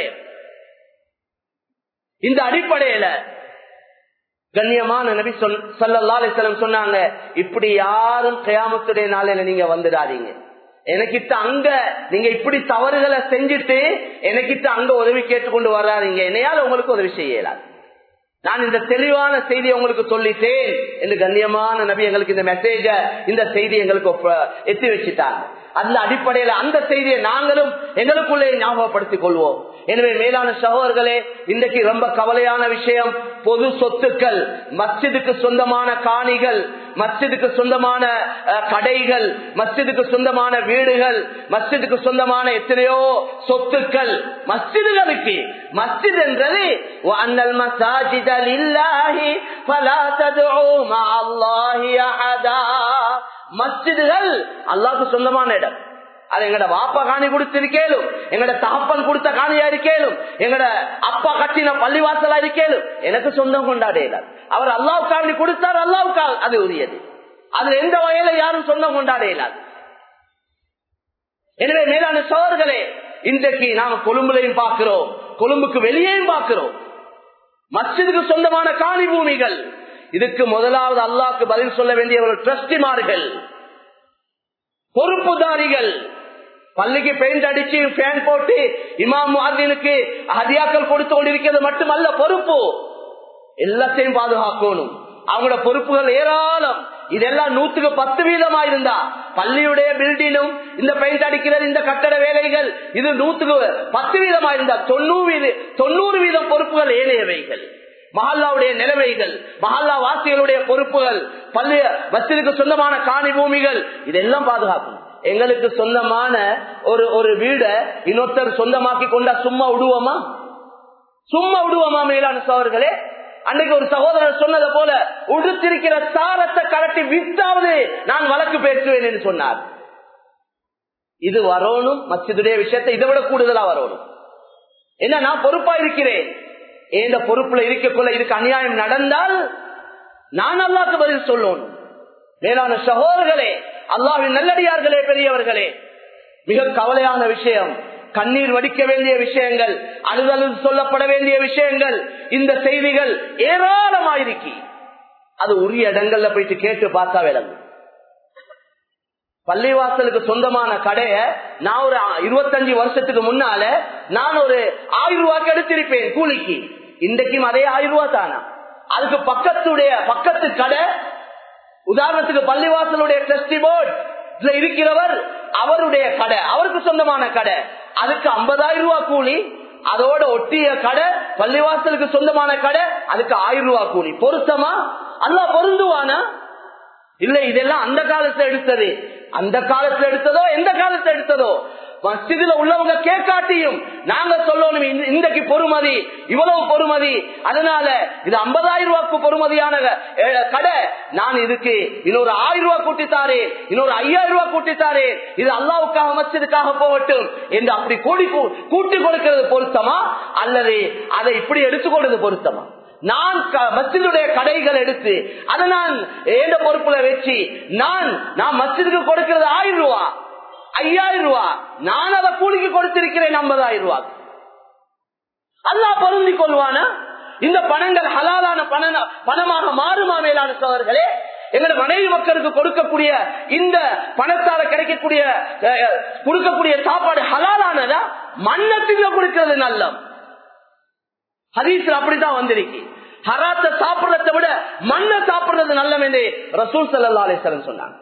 இந்த அடிப்படையில கண்ணியமான நபி சொல்லல்லாசலம் சொன்னாங்க இப்படி யாரும் கயாமத்துடைய நாளையில நீங்க வந்துடாதீங்க எனக்கிட்ட அங்க நீங்க இப்படி தவறுகளை செஞ்சுட்டு எனக்கிட்ட அங்க உதவி கேட்டுக்கொண்டு வர்றாதீங்க என்னையால உங்களுக்கு உதவி செய்யலாது நான் இந்த தெளிவான செய்தியை உங்களுக்கு சொல்லிட்டேன் என்று கண்ணியமான நபி எங்களுக்கு இந்த மெசேஜ இந்த செய்தி எங்களுக்கு எத்தி வச்சுட்டாங்க அந்த அடிப்படையில அந்த செய்தியை நாங்களும் எங்களுக்குள்ளே ஞாபகப்படுத்திக் கொள்வோம் எனவே மேலான சகோதரர்களே இன்றைக்கு ரொம்ப கவலையான விஷயம் பொது சொத்துக்கள் மஸ்ஜிதுக்கு சொந்தமான காணிகள் மஸ்ஜிதுக்கு சொந்தமான அஹ், கடைகள் மஸ்ஜிதுக்கு சொந்தமான வீடுகள் மஸ்ஜிதுக்கு சொந்தமான எத்தனையோ சொத்துக்கள் மஸ்ஜிதுகளுக்கு மஸ்ஜித் என்றது அண்ணல் மசாஜிதல் இல்லாஹி ஃபலா ததுஉ மஅல்லாஹி அஹதா மஸ்ஜிதுகள் அல்லாஹ்வுக்கு சொந்தமான இடம் அது எங்கட வாப்பா காணி கொடுத்திருக்கேலும் எங்கட தகப்பன் கொடுத்த காணியா இருக்கேலும் எங்கட அப்பா கட்டின பள்ளிவாசலா இருக்கேலும் எனக்கு சொந்தம் கொண்டாடையில அவர் அல்லாவுக்காண்டி கொடுத்தார் அல்லாவுக்கா அது உரியது அதுல எந்த வகையில யாரும் சொந்தம் கொண்டாட இயலாது எனவே மேலான சோர்களே இன்றைக்கு நாம கொழும்புலையும் பார்க்கிறோம் கொழும்புக்கு வெளியேயும் பார்க்கிறோம் மஸ்ஜிதுக்கு சொந்தமான காணி பூமிகள் இதுக்கு முதலாவது அல்லாஹ்க்கு பதில் சொல்ல வேண்டியவர்கள் டிரஸ்டிமார்கள் பொறுப்புதாரிகள் பள்ளிக்கு பெயிண்ட் அடிச்சு ஃபேன் போட்டு இமாம் முஹர்தீனுக்கு ஹதியாக்கள் கொடுத்து கொண்டிருக்கிறது மட்டுமல்ல பொறுப்பு எல்லாத்தையும் பாதுகாக்கணும் அவங்களோட பொறுப்புகள் ஏராளம் இதெல்லாம் நூத்துக்கு பத்து வீதமா இருந்தா பள்ளியுடைய பில்டிங்கும் இந்த பெயிண்ட் அடிக்கிறது இந்த கட்டட வேலைகள் இது நூத்துக்கு பத்து வீதமா இருந்தா தொண்ணூறு வீத தொண்ணூறு வீதம் பொறுப்புகள் ஏனையவைகள் மஹல்லாவுடைய நிலைமைகள் மஹல்லா வாசிகளுடைய பொறுப்புகள் பள்ளி வசதிக்கு சொந்தமான காணி பூமிகள் இதெல்லாம் பாதுகாக்கணும் எங்களுக்கு சொந்தமான ஒரு ஒரு வீட இன்னொருத்தர் சொந்தமாக்கி கொண்டா சும்மா விடுவோமா சும்மா விடுவோமா மேலான சோழர்களே அன்னைக்கு ஒரு சகோதரர் சொன்னதை போல உடுத்திருக்கிற சாரத்தை கலட்டி வித்தாவது நான் வழக்கு பேசுவேன் என்று சொன்னார் இது வரணும் மசிதுடைய விஷயத்தை இதை விட கூடுதலா வரணும் என்ன நான் பொறுப்பா இருக்கிறேன் ஏந்த பொறுப்புல இருக்கக்குள்ள இதுக்கு அநியாயம் நடந்தால் நான் அல்லாக்கு பதில் சொல்லணும் மேலான சகோதரர்களே அல்லாவின் நல்லடியார்களே பெரியவர்களே மிக கவலையான விஷயம் கண்ணீர் வடிக்க வேண்டிய விஷயங்கள் அழுதல் சொல்லப்பட வேண்டிய விஷயங்கள் இந்த செய்திகள் ஏராளமாயிருக்கு அது உரிய இடங்கள்ல போயிட்டு கேட்டு பார்த்தா விளங்கும் பள்ளிவாசலுக்கு சொந்தமான கடைய நான் ஒரு இருபத்தஞ்சு வருஷத்துக்கு முன்னால நான் ஒரு ஆயிரம் ரூபாய்க்கு எடுத்திருப்பேன் கூலிக்கு இன்றைக்கும் அதே ஆயிரம் ரூபாய் தானா அதுக்கு பக்கத்துடைய பக்கத்து கடை உதாரணத்துக்கு பள்ளிவாசலுடைய டிரஸ்டி போர்டு இதுல இருக்கிறவர் அவருடைய கடை அவருக்கு சொந்தமான கடை அதுக்கு ஐம்பதாயிரம் ரூபாய் கூலி அதோட ஒட்டிய கடை பள்ளிவாசலுக்கு சொந்தமான கடை அதுக்கு ஆயிரம் ரூபாய் கூலி பொருத்தமா அல்ல பொருந்துவானா இல்ல இதெல்லாம் அந்த காலத்துல எடுத்தது அந்த காலத்துல எடுத்ததோ எந்த காலத்துல எடுத்ததோ மஸ்ஜிதுல உள்ளவங்க கேட்காட்டியும் நாங்க சொல்லணும் இந்த- இன்றைக்கு பொறுமதி இவ்வளவு பொறுமதி அதனால இது ஐம்பதாயிரம் ரூபாய்க்கு பொறுமதியான அஹ், கடை நான் இதுக்கு இன்னொரு ஆயிரம் ரூபாய் கூட்டித்தாரே இன்னொரு ஐயாயிரம் ரூபாய் கூட்டித்தாரே இது அல்லாவுக்காக மஸ்ஜிதுக்காக போகட்டும் என்று அப்படி கூடி கூ- கூட்டி கொடுக்கிறது பொருத்தமா அல்லது அதை இப்படி எடுத்துக்கொள்றது பொருத்தமா நான் க- மஸ்ஜிதுடைய கடைகள் எடுத்து அதை நான் ஏண்ட பொறுப்புல வச்சு நான் நான் மஸ்ஜிதுக்கு கொடுக்கிறது ஆயிரம் ரூபா ஐயாயிரம் ரூபா நான் அதை கூலிக்கு கொடுத்திருக்கிறேன் ஐம்பதாயிரம் ரூபா அல்லாஹ் பொருந்தி கொள்வானா இந்த பணங்கள் ஹலாலான பண பணமாக மாறுமா மேலான சோழர்களே எங்களோட மனைவி மக்களுக்கு கொடுக்கக்கூடிய இந்த பணத்தால கிடைக்கக்கூடிய அஹ், கொடுக்கக்கூடிய சாப்பாடு ஹலாலானதா மண்ணத்தில கொடுக்கிறது நல்லம் ஹதீஸ்ல அப்படித்தான் வந்திருக்கு ஹராத்த சாப்பிடுறதை விட மண்ணை சாப்பிடுறது நல்லம் என்று ரசூல் சல்லா அலிஸ்வரம் சொன்னாங்க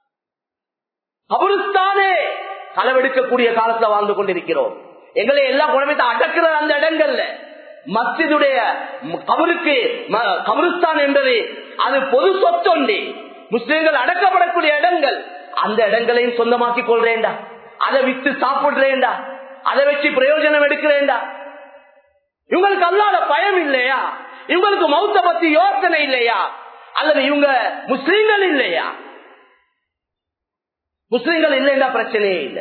கபருஸ்தானே களவெடுக்கக்கூடிய காலத்துல வாழ்ந்து கொண்டிருக்கிறோம் எங்களை எல்லா குழந்தை அடக்குற அந்த இடங்கள்ல மஸ்ஜிதுடைய கபருக்கு ம- கபருஸ்தான் என்பது அது பொது சொத்தொண்டி முஸ்லிம்கள் அடக்கப்படக்கூடிய இடங்கள் அந்த இடங்களையும் சொந்தமாக்கி கொள்றேன்டா அதை வித்து சாப்பிடுறேன்டா அதை வச்சு பிரயோஜனம் எடுக்கிறேன்டா இவங்களுக்கு அல்லாத பயம் இல்லையா இவங்களுக்கு மௌத்த பத்தி யோசனை இல்லையா அல்லது இவங்க முஸ்லீம்கள் இல்லையா முஸ்லிம்கள் இல்லைன்னா பிரச்சனையே இல்லை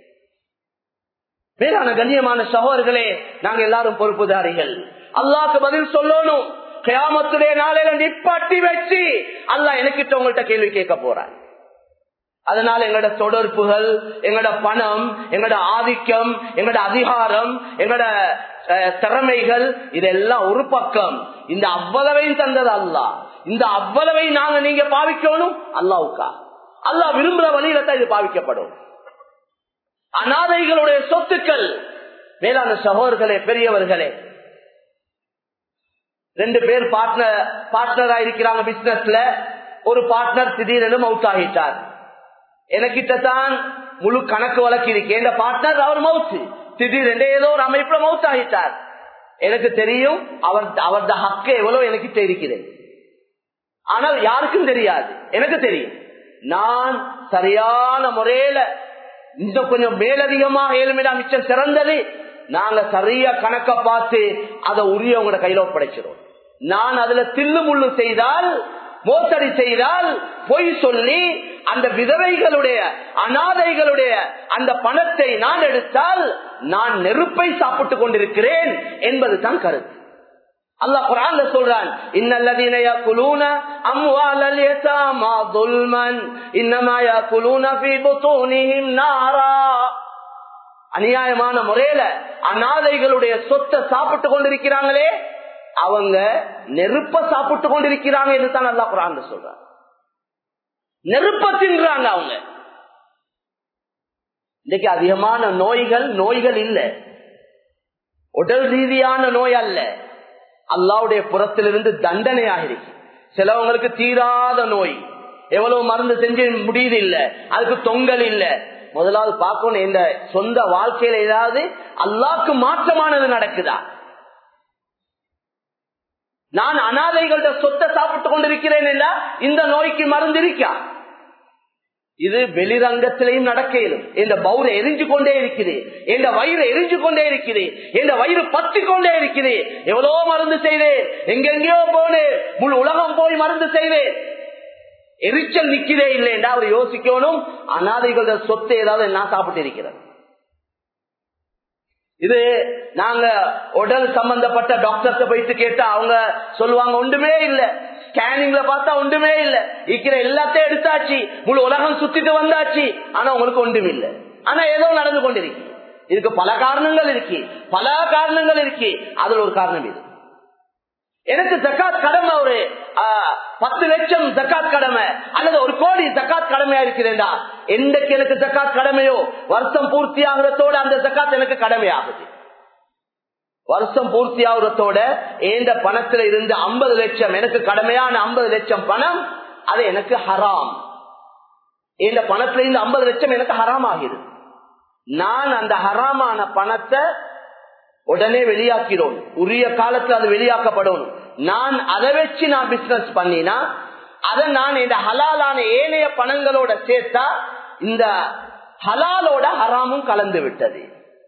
மேலான கண்ணியமான சகோதரர்களே நாங்க எல்லாரும் பொறுப்புதாரிகள் அல்லாஹ்க்கு பதில் சொல்லணும் கியாமத்துடைய நாளையில நிப்பாட்டி வச்சு அல்லாஹ் எனக்கிட்ட உங்கள்கிட்ட கேள்வி கேட்க போறான் அதனால எங்களோட தொடர்புகள் எங்களோட பணம் எங்களோட ஆதிக்கம் எங்களோட அதிகாரம் எங்களோட அஹ், திறமைகள் இதெல்லாம் ஒரு பக்கம் இந்த அவ்வளவையும் தந்தது அல்லாஹ் இந்த அவ்வளவை நாங்க நீங்க பாவிக்கணும் அல்லாவுக்கா அல்லாஹ் விரும்புற வழியில தான் இது பாவிக்கப்படும் அனாதைகளுடைய சொத்துக்கள் மேலான சகோதரர்களே பெரியவர்களே ரெண்டு பேர் பார்ட்னர் பார்ட்னரா இருக்கிறாங்க பிசினஸ்ல ஒரு பார்ட்னர் திடீரென மவுத் ஆகிட்டார் எனக்கிட்ட தான் முழு கணக்கு வழக்கு இருக்கு எந்த பார்ட்னர் அவர் மவுத்து திடீரென்று ஏதோ ஒரு அமைப்புல மவுத் ஆகிட்டார் எனக்கு தெரியும் அவர் அவரது ஹக்கு எவ்வளவு எனக்கிட்ட இருக்கிறது ஆனால் யாருக்கும் தெரியாது எனக்கு தெரியும் நான் சரியான முறையில இந்த கொஞ்சம் மேலதிகமாக ஏழுமையா மிச்சம் சிறந்தது நாங்க சரியா கணக்க பார்த்து அதை உரிய உங்களோட கையில ஒப்படைச்சிடும் நான் அதுல தில்லு முள்ளு செய்தால் மோசடி செய்தால் பொய் சொல்லி அந்த விதவைகளுடைய அனாதைகளுடைய அந்த பணத்தை நான் எடுத்தால் நான் நெருப்பை சாப்பிட்டுக் கொண்டிருக்கிறேன் என்பது தான் கருத்து அல்லாஹ் குரான்ல சொல்றான் இன்னல்லதீன யாக்குலூன அம்வாலல் யதாமா ظلمன் இன்னமா யாக்குலூன ஃபீ புதூனிஹிம் நாரா அநியாயமான முறையில அனாதைகளுடைய சொத்தை சாப்பிட்டு கொண்டிருக்கிறாங்களே அவங்க நெருப்ப சாப்பிட்டு கொண்டிருக்கிறாங்க என்று தான் அல்லாஹ் குரான்ல சொல்றான் நெருப்ப தின்றாங்க அவங்க இன்னைக்கு அதிகமான நோய்கள் நோய்கள் இல்லை உடல் ரீதியான நோய் அல்ல அல்லாவுடைய புறத்திலிருந்து தண்டனையாக இருக்கு சிலவங்களுக்கு தீராத நோய் எவ்வளவு மருந்து செஞ்சு முடியுது இல்ல அதுக்கு தொங்கல் இல்ல முதலாவது பார்க்கணும் இந்த சொந்த வாழ்க்கையில ஏதாவது அல்லாக்கு மாற்றமானது நடக்குதா நான் அனாதைகளோட சொத்தை சாப்பிட்டு கொண்டிருக்கிறேன் இல்ல இந்த நோய்க்கு மருந்து இருக்கா இது வெளிரங்கத்திலையும் நடக்க இயலும் இந்த பௌர எரிஞ்சு கொண்டே இருக்குது இந்த வயிறு எரிஞ்சு கொண்டே இருக்குது இந்த வயிறு பத்தி கொண்டே இருக்குது எவ்வளவோ மருந்து செய்தேன் எங்கெங்கயோ போனேன் முழு உலகம் போய் மருந்து செய்தேன் எரிச்சல் நிக்கிறே இல்லைண்டா அவர் யோசிக்கணும் அனாதைகளோட சொத்து ஏதாவது நான் சாப்பிட்டு இருக்கிறேன் இது நாங்க உடல் சம்பந்தப்பட்ட டாக்டர்ஸ போயிட்டு கேட்டா அவங்க சொல்லுவாங்க ஒன்றுமே இல்ல ஸ்கேனிங்ல பார்த்தா ஒன்றுமே இல்ல இருக்கிற எல்லாத்தையும் எடுத்தாச்சு முழு உலகம் சுத்திட்டு வந்தாச்சு ஆனா உங்களுக்கு ஒன்றும் இல்ல ஆனா ஏதோ நடந்து கொண்டிருக்கு இதுக்கு பல காரணங்கள் இருக்கு பல காரணங்கள் இருக்கு அதுல ஒரு காரணம் இது எனக்கு ஜக்காத் கடமை ஒரு பத்து லட்சம் ஜக்காத் கடமை அல்லது ஒரு கோடி ஜக்காத் கடமையா இருக்கிறேன்டா எந்தக்கு எனக்கு ஜக்காத் கடமையோ வருஷம் பூர்த்தி ஆகுறதோட அந்த ஜக்காத் எனக்கு கடமையாகுது வருஷம் பூர்த்தி ஆகுறதோட ஏந்த பணத்துல இருந்து ஐம்பது லட்சம் எனக்கு கடமையான ஐம்பது லட்சம் பணம் அது எனக்கு ஹராம் இந்த பணத்துல இருந்து ஐம்பது லட்சம் எனக்கு ஹராம் ஆகிது நான் அந்த ஹராமான பணத்தை உடனே வெளியாக்கிறோம் உரிய காலத்துல அது வெளியாக்கப்படும் நான் அதை வச்சு நான் பிசினஸ் பண்ணினா அதை நான் இந்த ஹலாலான ஏனைய பணங்களோட சேர்த்தா இந்த ஹலாலோட ஹராமும் கலந்து விட்டது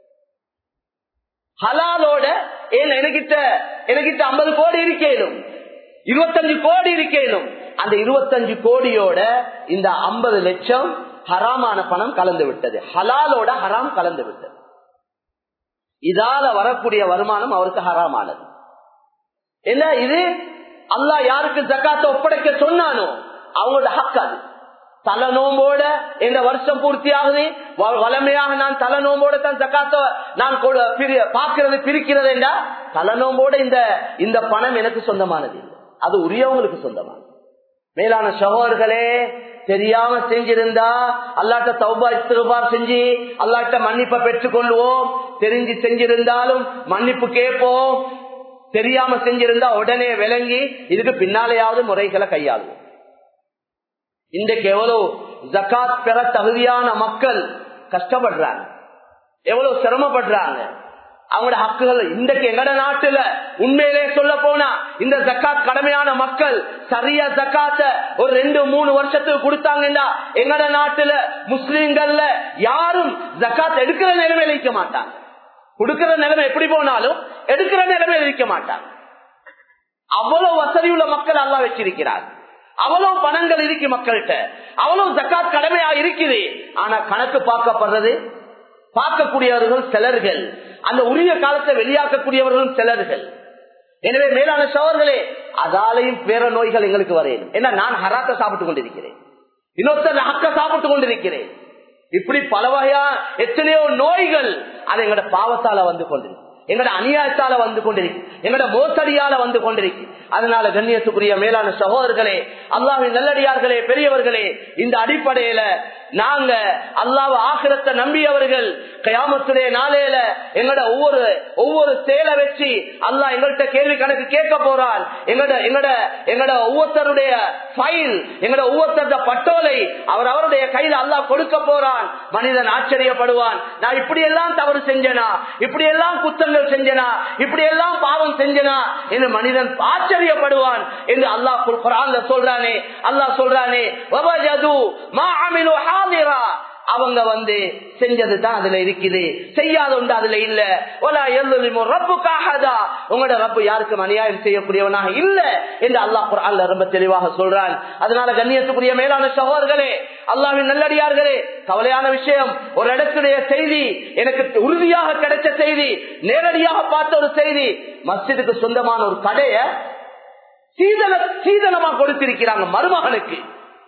ஹலாலோட ஏன் எனக்கிட்ட எனக்கிட்ட ஐம்பது கோடி இருக்கேனும் இருபத்தஞ்சு கோடி இருக்கேனும் அந்த இருபத்தஞ்சு கோடியோட இந்த ஐம்பது லட்சம் ஹராமான பணம் கலந்து விட்டது ஹலாலோட ஹராம் கலந்து விட்டது இதால வரக்கூடிய வருமானம் அவருக்கு ஹராமானது என்ன இது அல்லா யாருக்கு ஜக்காத்த ஒப்படைக்க சொன்னானோ அவங்களோட ஹக் அது தல நோம்போட இந்த வருஷம் பூர்த்தி ஆகுது வளமையாக நான் தல நோம்போட தான் ஜக்காத்த நான் பாக்குறது பிரிக்கிறது என்றா தல நோம்போட இந்த இந்த பணம் எனக்கு சொந்தமானது அது உரியவங்களுக்கு சொந்தமானது மேலான சகோதர்களே தெரியாம செஞ்சிருந்தா அல்லாட்ட தௌபா இஸ்திருபார் செஞ்சு அல்லாட்ட மன்னிப்பை பெற்றுக் கொள்வோம் தெரிஞ்சு செஞ்சிருந்தாலும் மன்னிப்பு கேட்போம் தெரியாம செஞ்சிருந்தா உடனே விளங்கி இதுக்கு பின்னாலேயாவது முறைகளை கையாளுவோம் இன்றைக்கு எவ்வளவு ஜக்காத் பெற தகுதியான மக்கள் கஷ்டப்படுறாங்க எவ்வளவு சிரமப்படுறாங்க அவங்களோட ஹக்குகள் இன்றைக்கு எங்கட நாட்டுல உண்மையிலே சொல்ல போனா இந்த ஜக்காத் கடமையான மக்கள் சரியா ஜக்காத்த ஒரு ரெண்டு மூணு வருஷத்துக்கு கொடுத்தாங்கன்னா எங்கட நாட்டுல முஸ்லீம்கள்ல யாரும் ஜக்காத் எடுக்கிற நிலைமையில இருக்க மாட்டாங்க கொடுக்கிற நிலைமை எப்படி போனாலும் எடுக்கிற நிலைமையில இருக்க மாட்டாங்க அவ்வளவு வசதி உள்ள மக்கள் அல்லா வச்சிருக்கிறார் அவ்வளவு பணங்கள் இருக்கு மக்கள்கிட்ட அவ்வளவு ஜக்காத் கடமையா இருக்குது ஆனா கணக்கு பார்க்கப்படுறது பார்க்கக்கூடியவர்கள் சிலர்கள் அந்த உரிய காலத்தை வெளியாக்கக்கூடியவர்களும் சிலர்கள் எனவே மேலான சோர்களே அதாலையும் வேற நோய்கள் எங்களுக்கு வரையும் ஏன்னா நான் ஹராத்த சாப்பிட்டு கொண்டிருக்கிறேன் இன்னொருத்தர் ஹக்க சாப்பிட்டு கொண்டிருக்கிறேன் இப்படி பல வகையா எத்தனையோ நோய்கள் அது எங்களோட பாவத்தால வந்து கொண்டிருக்கு எங்களோட அநியாயத்தால வந்து கொண்டிருக்கு எங்களோட மோசடியால வந்து கொண்டிருக்கு அதனால கண்ணியத்துக்குரிய மேலான சகோதரர்களே அல்லாவின் நல்லடியார்களே பெரியவர்களே இந்த அடிப்படையில நாங்க அல்லாவ ஆக்கிரத்தை நம்பியவர்கள் கயாமத்துடைய நாளையில எங்கட ஒவ்வொரு ஒவ்வொரு செயலை வச்சு அல்லாஹ் எங்கள்கிட்ட கேள்வி கணக்கு கேட்க போறான் எங்கட எங்கட எங்கட ஒவ்வொருத்தருடைய ஃபைல் எங்கட ஒவ்வொருத்தருடைய பட்டோலை அவர் அவருடைய கையில அல்லாஹ் கொடுக்க போறான் மனிதன் ஆச்சரியப்படுவான் நான் இப்படி எல்லாம் தவறு செஞ்சனா இப்படி எல்லாம் குத்தங்கள் செஞ்சனா இப்படி எல்லாம் பாவம் செஞ்சனா என்று மனிதன் ஆச்சரியப்படுவான் என்று அல்லாஹ் குர்ஆன்ல சொல்றானே அல்லாஹ் சொல்றானே வபஜது மா அமிலு ஹாதிரா அவங்க வந்து செஞ்சது தான் அதுல இருக்குது செய்யாத உண்டு அதுல இல்ல ஒலா எல்லுமோ ரப்புக்காகதா உங்களோட ரப்பு யாருக்கும் அநியாயம் செய்யக்கூடியவனாக இல்ல என்று அல்லாஹ் குர்ஆன்ல ரொம்ப தெளிவாக சொல்றான் அதனால கண்ணியத்துக்குரிய மேலான சகோதரர்களே அல்லாஹ்வின் நல்லடியார்களே கவலையான விஷயம் ஒரு இடத்துடைய செய்தி எனக்கு உறுதியாக கிடைச்ச செய்தி நேரடியாக பார்த்த ஒரு செய்தி மஸ்ஜிதுக்கு சொந்தமான ஒரு கடைய சீதன சீதனமா கொடுத்திருக்கிறாங்க மருமகனுக்கு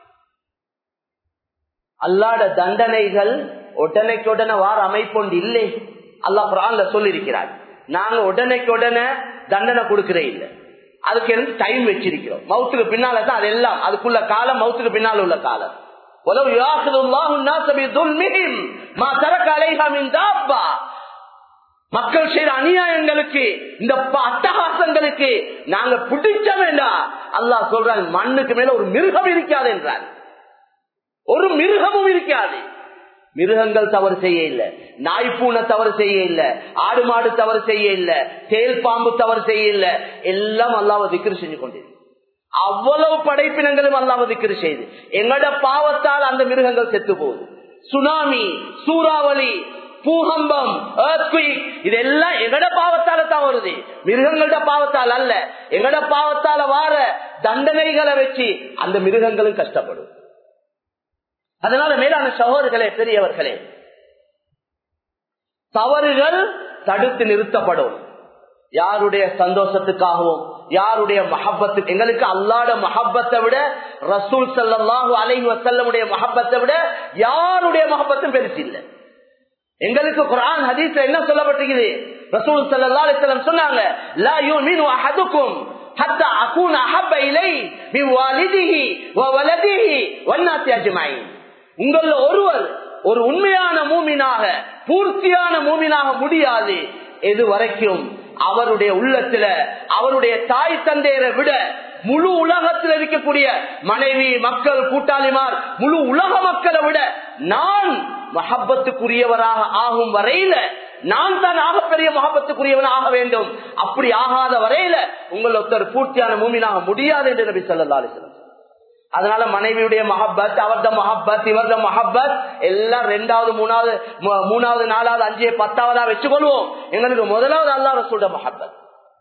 அல்லாட தண்டனைகள் உடனைக்கு உடனே வார அமைப்பொண்டு இல்லை அல்லா குரான்ல சொல்லிருக்கிறார் நாங்க உடனைக்கு உடனே தண்டனை கொடுக்கறே இல்லை அதுக்கு எனக்கு டைம் வச்சிருக்கிறோம் மவுத்துக்கு பின்னால தான் அது எல்லாம் அதுக்குள்ள காலம் மவுத்துக்கு பின்னால உள்ள காலம் ولو ياخذ الله الناس بظلمهم ما ترك عليها من دابه மக்கள் செய்த அநியாயங்களுக்கு இந்த அட்டகாசங்களுக்கு நாங்க பிடிச்ச வேண்டாம் அல்லாஹ் சொல்றாங்க மண்ணுக்கு மேல ஒரு மிருகம் இருக்காது என்றார் ஒரு மிருகமும் இருக்காது மிருகங்கள் தவறு செய்ய இல்ல நாய்ப்பூனை தவறு செய்ய இல்ல ஆடு மாடு தவறு செய்ய இல்ல தேல் பாம்பு தவறு செய்ய இல்ல எல்லாம் அல்லாவ திக்ரு செஞ்சு கொண்டிருக்கு அவ்வளவு படைப்பினங்களும் அல்லாம திக்ரு செய்து எங்கட பாவத்தால் அந்த மிருகங்கள் செத்து போகுது சுனாமி சூறாவளி பூகம்பம் இதெல்லாம் எங்கட பாவத்தால தான் வருது மிருகங்களோட பாவத்தால் அல்ல எங்கட பாவத்தால வார தண்டனைகளை வச்சு அந்த மிருகங்களும் கஷ்டப்படும் அதனால மேலான சகோதரர்களே பெரியவர்களே தவறுகள் தடுத்து நிறுத்தப்படும் யாருடைய சந்தோஷத்துக்காகவும் யாருடைய மஹப்பத்துக்கு எங்களுக்கு அல்லாட மஹப்பத்தை விட ரசூல் சல்லாஹூ அலைஹி வசல்லமுடைய மஹப்பத்தை விட யாருடைய மஹப்பத்தும் பெருசு இல்லை எங்களுக்கு குரான் ஹதீஸ்ல என்ன சொல்லப்பட்டிருக்குது ரசூல் சல்லா அலிஸ்லம் சொன்னாங்க லா யூமினு அஹதுக்கும் حتى أكون أحب إليه من والده وولده والناس أجمعين உங்கள ஒருவர் ஒரு உண்மையான மூமினாக பூர்த்தியான மூமினாக முடியாது எது வரைக்கும் அவருடைய உள்ளத்துல அவருடைய தாய் தந்தையரை விட முழு உலகத்தில் இருக்கக்கூடிய மனைவி மக்கள் கூட்டாளிமார் முழு உலக மக்களை விட நான் மஹப்பத்துக்குரியவராக ஆகும் வரையில நான் தான் ஆகப்பெரிய மகப்பத்துக்குரியவன் ஆக வேண்டும் அப்படி ஆகாத வரையில உங்கள் ஒருத்தர் பூர்த்தியான மூமினாக முடியாது என்று நபி சொல்லா அலிஸ்லாம் அதனால மனைவியுடைய மஹப்பத் அவர்த மஹப்பத் இவர்த மஹப்பத் எல்லாம் ரெண்டாவது மூணாவது மூணாவது நாலாவது அஞ்சு பத்தாவதா வச்சுக்கொள்வோம் எங்களுக்கு முதலாவது அல்லா ரசூட மஹப்பத்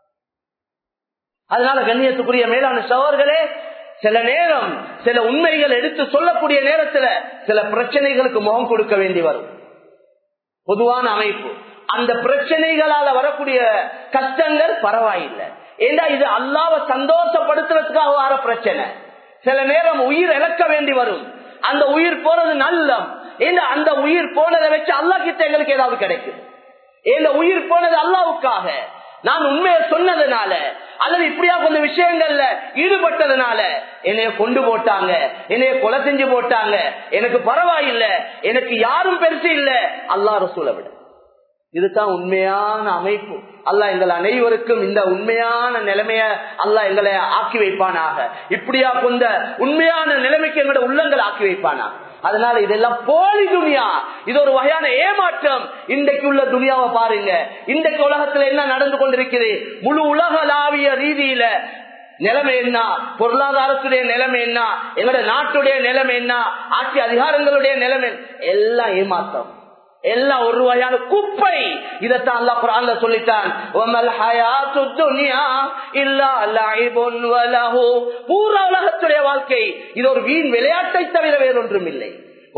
அதனால கண்ணியத்துக்குரிய மேலான சவர்களே சில நேரம் சில உண்மைகள் எடுத்து சொல்லக்கூடிய நேரத்துல சில பிரச்சனைகளுக்கு முகம் கொடுக்க வேண்டி வரும் பொதுவான அமைப்பு அந்த பிரச்சனைகளால வரக்கூடிய கஷ்டங்கள் பரவாயில்லை ஏண்டா இது அல்லாவ சந்தோஷப்படுத்துறதுக்காக வர பிரச்சனை சில நேரம் உயிர் இழக்க வேண்டி வரும் அந்த உயிர் போறது நல்லம் ஏன்னா அந்த உயிர் போனதை வச்சு அல்லா கிட்ட எங்களுக்கு ஏதாவது கிடைக்கும் இந்த உயிர் போனது அல்லாவுக்காக நான் உண்மையை சொன்னதுனால அல்லது இப்படியா கொஞ்சம் விஷயங்கள்ல ஈடுபட்டதுனால என்னைய கொண்டு போட்டாங்க என்னைய கொலை செஞ்சு போட்டாங்க எனக்கு பரவாயில்லை எனக்கு யாரும் பெருசு இல்ல அல்லா ரசூலை விட இதுதான் உண்மையான அமைப்பு அல்லா எங்கள் அனைவருக்கும் இந்த உண்மையான நிலைமைய அல்லா எங்களை ஆக்கி வைப்பானாக இப்படியா கொண்ட உண்மையான நிலைமைக்கு எங்களோட உள்ளங்கள் ஆக்கி வைப்பானா அதனால இதெல்லாம் போலி துனியா இது ஒரு வகையான ஏமாற்றம் இன்றைக்கு உள்ள துனியாவை பாருங்க இன்றைக்கு உலகத்துல என்ன நடந்து கொண்டிருக்குது முழு உலகளாவிய ரீதியில நிலைமை என்ன பொருளாதாரத்துடைய நிலைமை என்ன எங்களுடைய நாட்டுடைய நிலைமை என்ன ஆட்சி அதிகாரங்களுடைய நிலைமை எல்லாம் ஏமாற்றம் எல்லாம் ஒரு வகையான குப்பை இதத்தான் அல்லா குரான்ல சொல்லிட்டான் பூரா உலகத்துடைய வாழ்க்கை இது ஒரு வீண் விளையாட்டை தவிர வேறொன்றும் இல்லை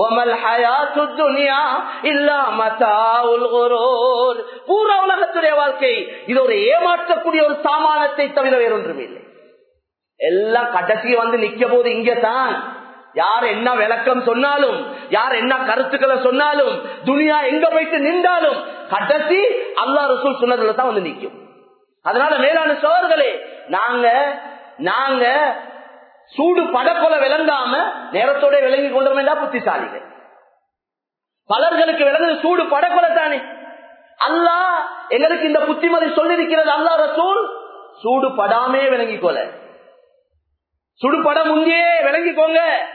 பூரா உலகத்துடைய வாழ்க்கை இது ஒரு ஏமாற்றக்கூடிய ஒரு சாமானத்தை தவிர வேறொன்றும் இல்லை எல்லாம் கடைசி வந்து நிக்க போது இங்கதான் யார் என்ன விளக்கம் சொன்னாலும் யார் என்ன கருத்துக்களை சொன்னாலும் துனியா எங்க போயிட்டு நின்றாலும் கடைசி அல்லா ரசூல் சொன்னதுல தான் வந்து நிற்கும் அதனால மேலான சோர்களே நாங்க நாங்க சூடு படப்போல விளங்காம நேரத்தோட விளங்கி கொண்டோம் என்றா புத்திசாலிகள் பலர்களுக்கு விளங்குது சூடு படப்படத்தானே அல்லாஹ் எங்களுக்கு இந்த புத்திமதி சொல்லிருக்கிறது அல்லா ரசூல் சூடு படாமே விளங்கிக்கோல சுடுபட முந்தியே விளங்கிக்கோங்க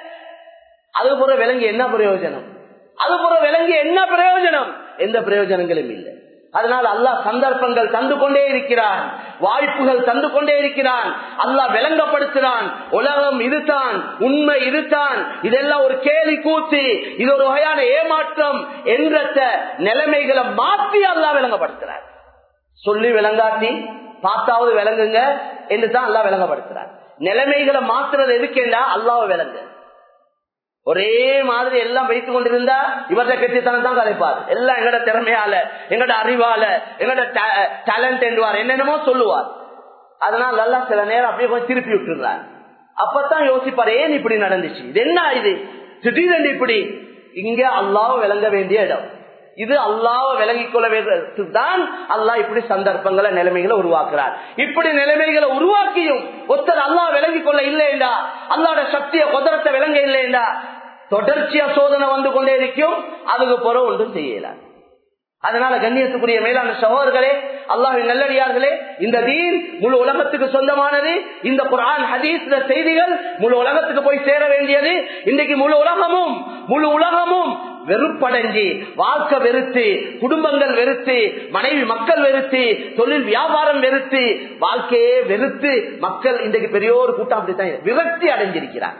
அது போற விலங்கு என்ன பிரயோஜனம் அது போற விலங்கு என்ன பிரயோஜனம் எந்த பிரயோஜனங்களும் இல்லை அதனால் அல்லாஹ் சந்தர்ப்பங்கள் தந்து கொண்டே இருக்கிறான் வாய்ப்புகள் தந்து கொண்டே இருக்கிறான் அல்லாஹ் விளங்கப்படுத்துறான் உலகம் இதுதான் உண்மை இதுதான் இதெல்லாம் ஒரு கேலி கூத்து இது ஒரு வகையான ஏமாற்றம் என்ற நிலைமைகளை மாற்றி அல்லாஹ் விளங்கப்படுத்துறான் சொல்லி விளங்காட்டி பார்த்தாவது விளங்குங்க என்று தான் அல்லாஹ் விளங்கப்படுத்துறான் நிலைமைகளை மாத்துறது எதுக்கேண்டா அல்லாஹ் விளங்கு ஒரே மாதிரி எல்லாம் வைத்துக் கொண்டிருந்தா இவர்த கட்சித்தனம் தான் கலைப்பார் எல்லாம் எங்கட திறமையால எங்கட அறிவால எங்கட டேலண்ட் என்றுவார் என்னென்னமோ சொல்லுவார் அதனால நல்லா சில நேரம் அப்படியே கொஞ்சம் திருப்பி விட்டுறார் அப்பதான் யோசிப்பார் ஏன் இப்படி நடந்துச்சு இது என்ன இது திடீரென்று இப்படி இங்க அல்லாஹ் விளங்க வேண்டிய இடம் இது அல்லாஹ் விளங்கிக் கொள்ள தான் அல்லாஹ் இப்படி சந்தர்ப்பங்களை நிலைமைகளை உருவாக்குறார் இப்படி நிலைமைகளை உருவாக்கியும் ஒருத்தர் அல்லாஹ் விளங்கிக் கொள்ள இல்லைண்டா அல்லாட சக்திய குதிரத்தை விளங்க இல்லைண்டா தொடர்ச்சியா சோதனை வந்து கொண்டே இருக்கும் அதுக்கு புற ஒன்றும் செய்யல அதனால கண்ணியத்துக்குரிய மேலான சகோதரர்களே அல்லாஹின் நல்லடியார்களே இந்த தீன் முழு உலகத்துக்கு சொந்தமானது இந்த குரான் ஹதீஸ் செய்திகள் முழு உலகத்துக்கு போய் சேர வேண்டியது இன்றைக்கு முழு உலகமும் முழு உலகமும் வெறுப்படைஞ்சி வாழ்க்கை வெறுத்து குடும்பங்கள் வெறுத்து மனைவி மக்கள் வெறுத்து தொழில் வியாபாரம் வெறுத்து வாழ்க்கையே வெறுத்து மக்கள் இன்றைக்கு பெரிய ஒரு கூட்டம் அப்படித்தான் விரக்தி அடைஞ்சிருக்கிறார்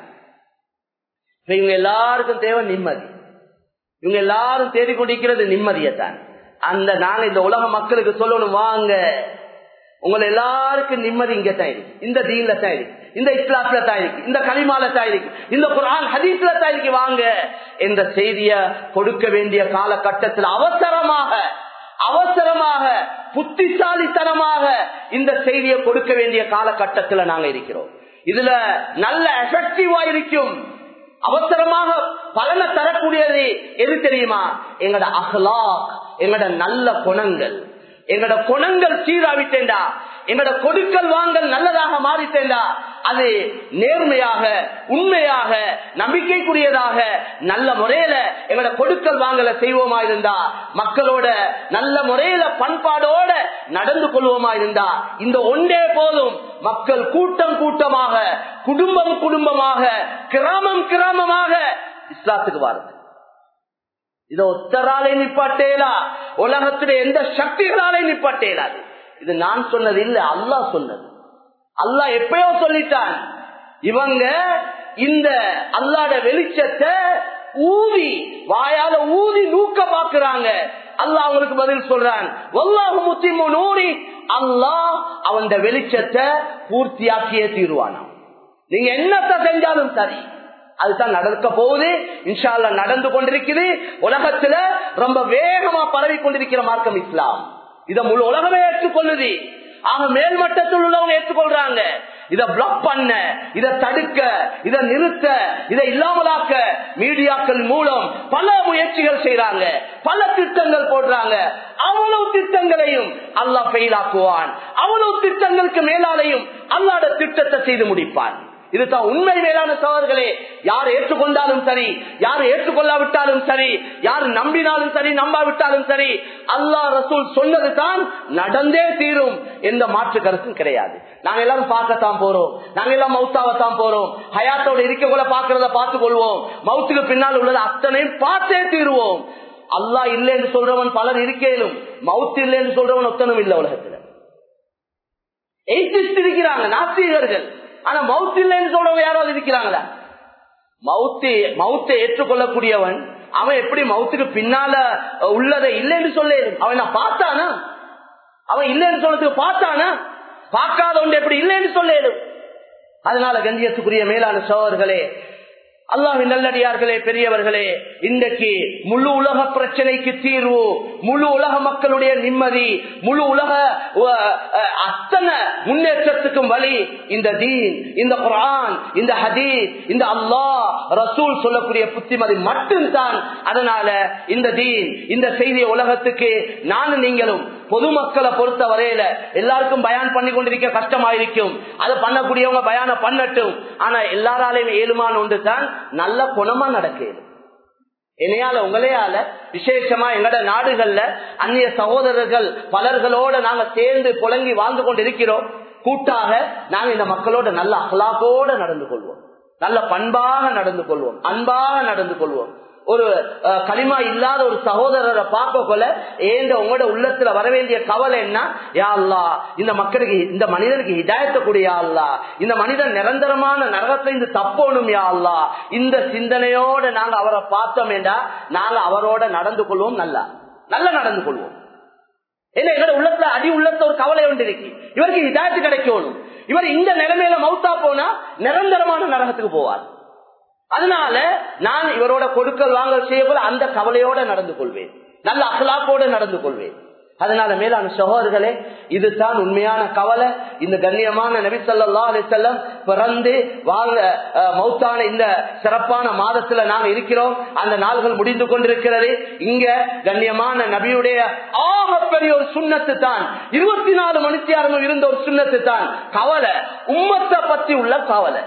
இவங்க எல்லாருக்கும் தேவை நிம்மதி இவங்க எல்லாரும் தேடிக்கொண்டிருக்கிறது நிம்மதியைத்தான் அந்த நாங்க இந்த உலக மக்களுக்கு சொல்லணும் வாங்க உங்களை எல்லாருக்கும் நிம்மதி இங்க தான் இருக்கு இந்த தீன்ல தான் இருக்கு இந்த இஸ்லாத்துல தான் இருக்கு இந்த களிமால தான் இருக்கு இந்த குரான் ஹதீஸ்ல தான் இருக்கு வாங்க என்ற செய்திய கொடுக்க வேண்டிய காலகட்டத்தில் அவசரமாக அவசரமாக புத்திசாலித்தனமாக இந்த செய்தியை கொடுக்க வேண்டிய காலகட்டத்தில் நாங்க இருக்கிறோம் இதுல நல்ல எஃபெக்டிவா இருக்கும் அவசரமாக பலனை தரக்கூடியது எது தெரியுமா எங்கட அகலா எங்கட நல்ல குணங்கள் எங்கட குணங்கள் சீராவிட்டேண்டா எங்கட கொடுக்கல் வாங்கல் நல்லதாக மாறிட்டேண்டா அது நேர்மையாக உண்மையாக நம்பிக்கைக்குரியதாக நல்ல முறையில எங்கட கொடுக்கல் வாங்கல செய்வோமா இருந்தா மக்களோட நல்ல முறையில பண்பாடோட நடந்து கொள்வோமா இருந்தா இந்த ஒன்றே போதும் மக்கள் கூட்டம் கூட்டமாக குடும்பம் குடும்பமாக கிராமம் கிராமமாக இஸ்லாத்துக்கு வாருங்க இத ஒத்தராலே நிப்பாட்டேலா உலகத்துடைய எந்த சக்திகளாலே நிப்பாட்டேலாது இது நான் சொன்னது இல்ல அல்லாஹ் சொன்னது அல்லாஹ் எப்பயோ சொல்லிட்டான் இவங்க இந்த அல்லாட வெளிச்சத்தை ஊதி வாயால ஊதி நூக்க பாக்குறாங்க அல்லாஹ் அவங்களுக்கு பதில் சொல்றான் ஒல்லாஹு முத்திமு நூறி அல்லாஹ் அவன் வெளிச்சத்தை பூர்த்தியாக்கியே தீருவானாம் நீங்க என்னத்தை செஞ்சாலும் சரி அதுதான் நடக்க போகுது இன்ஷால்ல நடந்து கொண்டிருக்குது உலகத்துல ரொம்ப வேகமா பரவி கொண்டிருக்கிற மார்க்கம் இஸ்லாம் இத முழு உலகமே ஏற்றுக்கொள்ளுது ஆக மேல்மட்டத்தில் உள்ளவங்க ஏற்றுக்கொள்றாங்க இத பிளாக் பண்ண இத தடுக்க இத நிறுத்த இதை இல்லாமலாக்க மீடியாக்கள் மூலம் பல முயற்சிகள் செய்யறாங்க பல திட்டங்கள் போடுறாங்க அவ்வளவு திட்டங்களையும் அல்லாஹ் ஃபெயிலாக்குவான் அவ்வளவு திட்டங்களுக்கு மேலாலையும் அல்லாட திட்டத்தை செய்து முடிப்பான் இதுதான் உண்மை மேலான சவர்களே யார் ஏற்றுக்கொண்டாலும் சரி யார் ஏற்றுக்கொள்ளாவிட்டாலும் சரி யார் நம்பினாலும் சரி நம்பாவிட்டாலும் சரி அல்லா ரசூல் சொன்னது தான் நடந்தே தீரும் எந்த மாற்று கருத்தும் கிடையாது நாங்க எல்லாரும் பார்க்கத்தான் போறோம் நாங்க எல்லாம் மவுத்தாவத்தான் போறோம் ஹயாத்தோட இருக்கக்குள்ள பாக்குறத பார்த்து கொள்வோம் மவுத்துக்கு பின்னால் உள்ளது அத்தனையும் பார்த்தே தீருவோம் அல்லா இல்லை என்று சொல்றவன் பலர் இருக்கேனும் மவுத்து இல்லை என்று சொல்றவன் ஒத்தனும் இல்லை உலகத்துல எய்திஸ்ட் இருக்கிறாங்க நாஸ்திகர்கள் ஆனா மவுத்து இல்லைன்னு சொல்றவங்க யாராவது இருக்கிறாங்களா மவுத்து மவுத்தை ஏற்றுக்கொள்ளக்கூடியவன் அவன் எப்படி மவுத்துக்கு பின்னால உள்ளதை இல்லைன்னு சொல்ல அவன் நான் பார்த்தானா அவன் இல்லைன்னு சொல்றதுக்கு பார்த்தானா பார்க்காத ஒன்று எப்படி இல்லைன்னு சொல்ல அதனால கஞ்சியத்துக்குரிய மேலான சோழர்களே அல்லாஹின் நல்லடியார்களே பெரியவர்களே இன்றைக்கு முழு உலக பிரச்சனைக்கு தீர்வு முழு உலக மக்களுடைய நிம்மதி முழு உலக அத்தனை முன்னேற்றத்துக்கும் வழி இந்த தீன் இந்த குரான் இந்த ஹதீஸ் இந்த அல்லாஹ் ரசூல் சொல்லக்கூடிய புத்திமதி மட்டும்தான் அதனால இந்த தீன் இந்த செய்திய உலகத்துக்கு நானும் நீங்களும் பொதுமக்களை பொறுத்த வரையில எல்லாருக்கும் பயான் பண்ணி கொண்டிருக்க கஷ்டமாயிருக்கும் அதை பண்ணக்கூடியவங்க பயான பண்ணட்டும் ஆனா எல்லாராலையும் ஏழுமான ஒன்று தான் நல்ல குணமா நடக்குது என்னையால உங்களையால விசேஷமா எங்கட நாடுகள்ல அந்நிய சகோதரர்கள் பலர்களோட நாங்க சேர்ந்து புழங்கி வாழ்ந்து கொண்டு இருக்கிறோம் கூட்டாக நாங்க இந்த மக்களோட நல்ல அகலாக்கோட நடந்து கொள்வோம் நல்ல பண்பாக நடந்து கொள்வோம் அன்பாக நடந்து கொள்வோம் ஒரு அஹ், களிமா இல்லாத ஒரு சகோதரரை பார்க்க கொள்ள ஏந்த உங்களோட உள்ளத்துல வர வேண்டிய கவலை என்ன யா அல்லாஹ் இந்த மக்களுக்கு இந்த மனிதனுக்கு ஹிதாயத்தை கூடிய யா அல்லாஹ் இந்த மனிதன் நிரந்தரமான நரகத்துல இருந்து தப்போணும் யா அல்லாஹ் இந்த சிந்தனையோட நாங்க அவரை பார்த்தோம் என்றா நாங்க அவரோட நடந்து கொள்வோம் நல்லா நல்லா நடந்து கொள்வோம் என்ன எங்களோட உள்ளத்துல அடி உள்ளத்துல ஒரு கவலை ஒன்று இருக்கு இவருக்கு ஹிதாயத்து கிடைக்கணும் இவர் இந்த நிலைமையில மௌத்தா போனா நிரந்தரமான நரகத்துக்கு போவார் அதனால நான் இவரோட கொடுக்கல் வாங்கல் செய்யப்போல அந்த கவலையோட நடந்து கொள்வேன் நல்ல அகலாக்கோட நடந்து கொள்வேன் அதனால மேலான சகோதரர்களே இதுதான் உண்மையான கவலை இந்த கண்ணியமான நபி சொல்லா செல்லம் பிறந்து வாழ்ந்த அஹ், மௌத்தான இந்த சிறப்பான மாதத்துல நாங்க இருக்கிறோம் அந்த நாள்கள் முடிந்து கொண்டிருக்கிறது இங்க கண்ணியமான நபியுடைய ஆகப்பெரிய ஒரு சுண்ணத்து தான் இருபத்தி நாலு மணித்தியாரமும் இருந்த ஒரு சுண்ணத்து தான் கவலை உம்மத்தை பத்தி உள்ள கவலை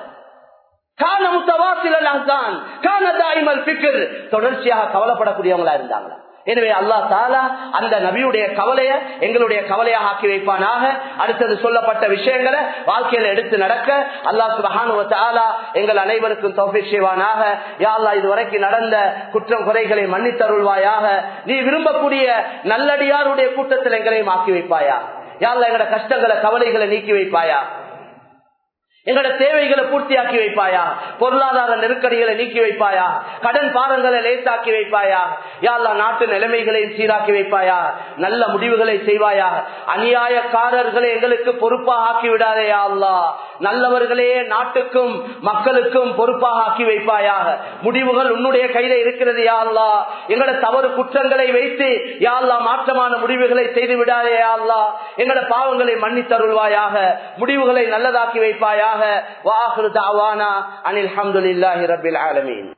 கான முத்தவாசில் அஹ்தான் கான தாயிமல் பிக்கர் தொடர்ச்சியாக கவலைப்படக்கூடியவங்களா இருந்தாங்களா எனவே அல்லாஹ் தாலா அந்த நபியுடைய கவலைய எங்களுடைய கவலையாக ஆக்கி வைப்பானாக அடுத்தது சொல்லப்பட்ட விஷயங்களை வாழ்க்கையில எடுத்து நடக்க அல்லாஹ் சுபஹானுவ தாலா எங்கள் அனைவருக்கும் தௌஃபீக் செய்வானாக யா அல்லாஹ் இதுவரைக்கும் நடந்த குற்றம் குறைகளை மன்னித்தருள்வாயாக நீ விரும்பக்கூடிய நல்லடியாருடைய கூட்டத்தில் எங்களையும் ஆக்கி வைப்பாயா யா அல்லாஹ் எங்களோட கஷ்டங்களை கவலைகளை நீக்கி வைப்பாயா எங்களோட தேவைகளை பூர்த்தியாக்கி வைப்பாயா பொருளாதார நெருக்கடிகளை நீக்கி வைப்பாயா கடன் பாரங்களை லேசாக்கி வைப்பாயா யாழ்லா நாட்டு நிலைமைகளையும் சீராக்கி வைப்பாயா நல்ல முடிவுகளை செய்வாயா அநியாயக்காரர்களை எங்களுக்கு பொறுப்பாக ஆக்கி விடாதே யா அல்லாஹ் நல்லவர்களே நாட்டுக்கும் மக்களுக்கும் பொறுப்பாக ஆக்கி வைப்பாயாக முடிவுகள் உன்னுடைய கையில இருக்கிறது யா அல்லாஹ் எங்களோட தவறு குற்றங்களை வைத்து யா அல்லாஹ் மாற்றமான முடிவுகளை செய்து விடாதே யா அல்லாஹ் எங்களோட பாவங்களை மன்னித்தருள்வாயாக முடிவுகளை நல்லதாக்கி வைப்பாயாக வாஹிரு தாவானா அனில் அஹமதுல்லாஹி ரபில் ஆலமீன்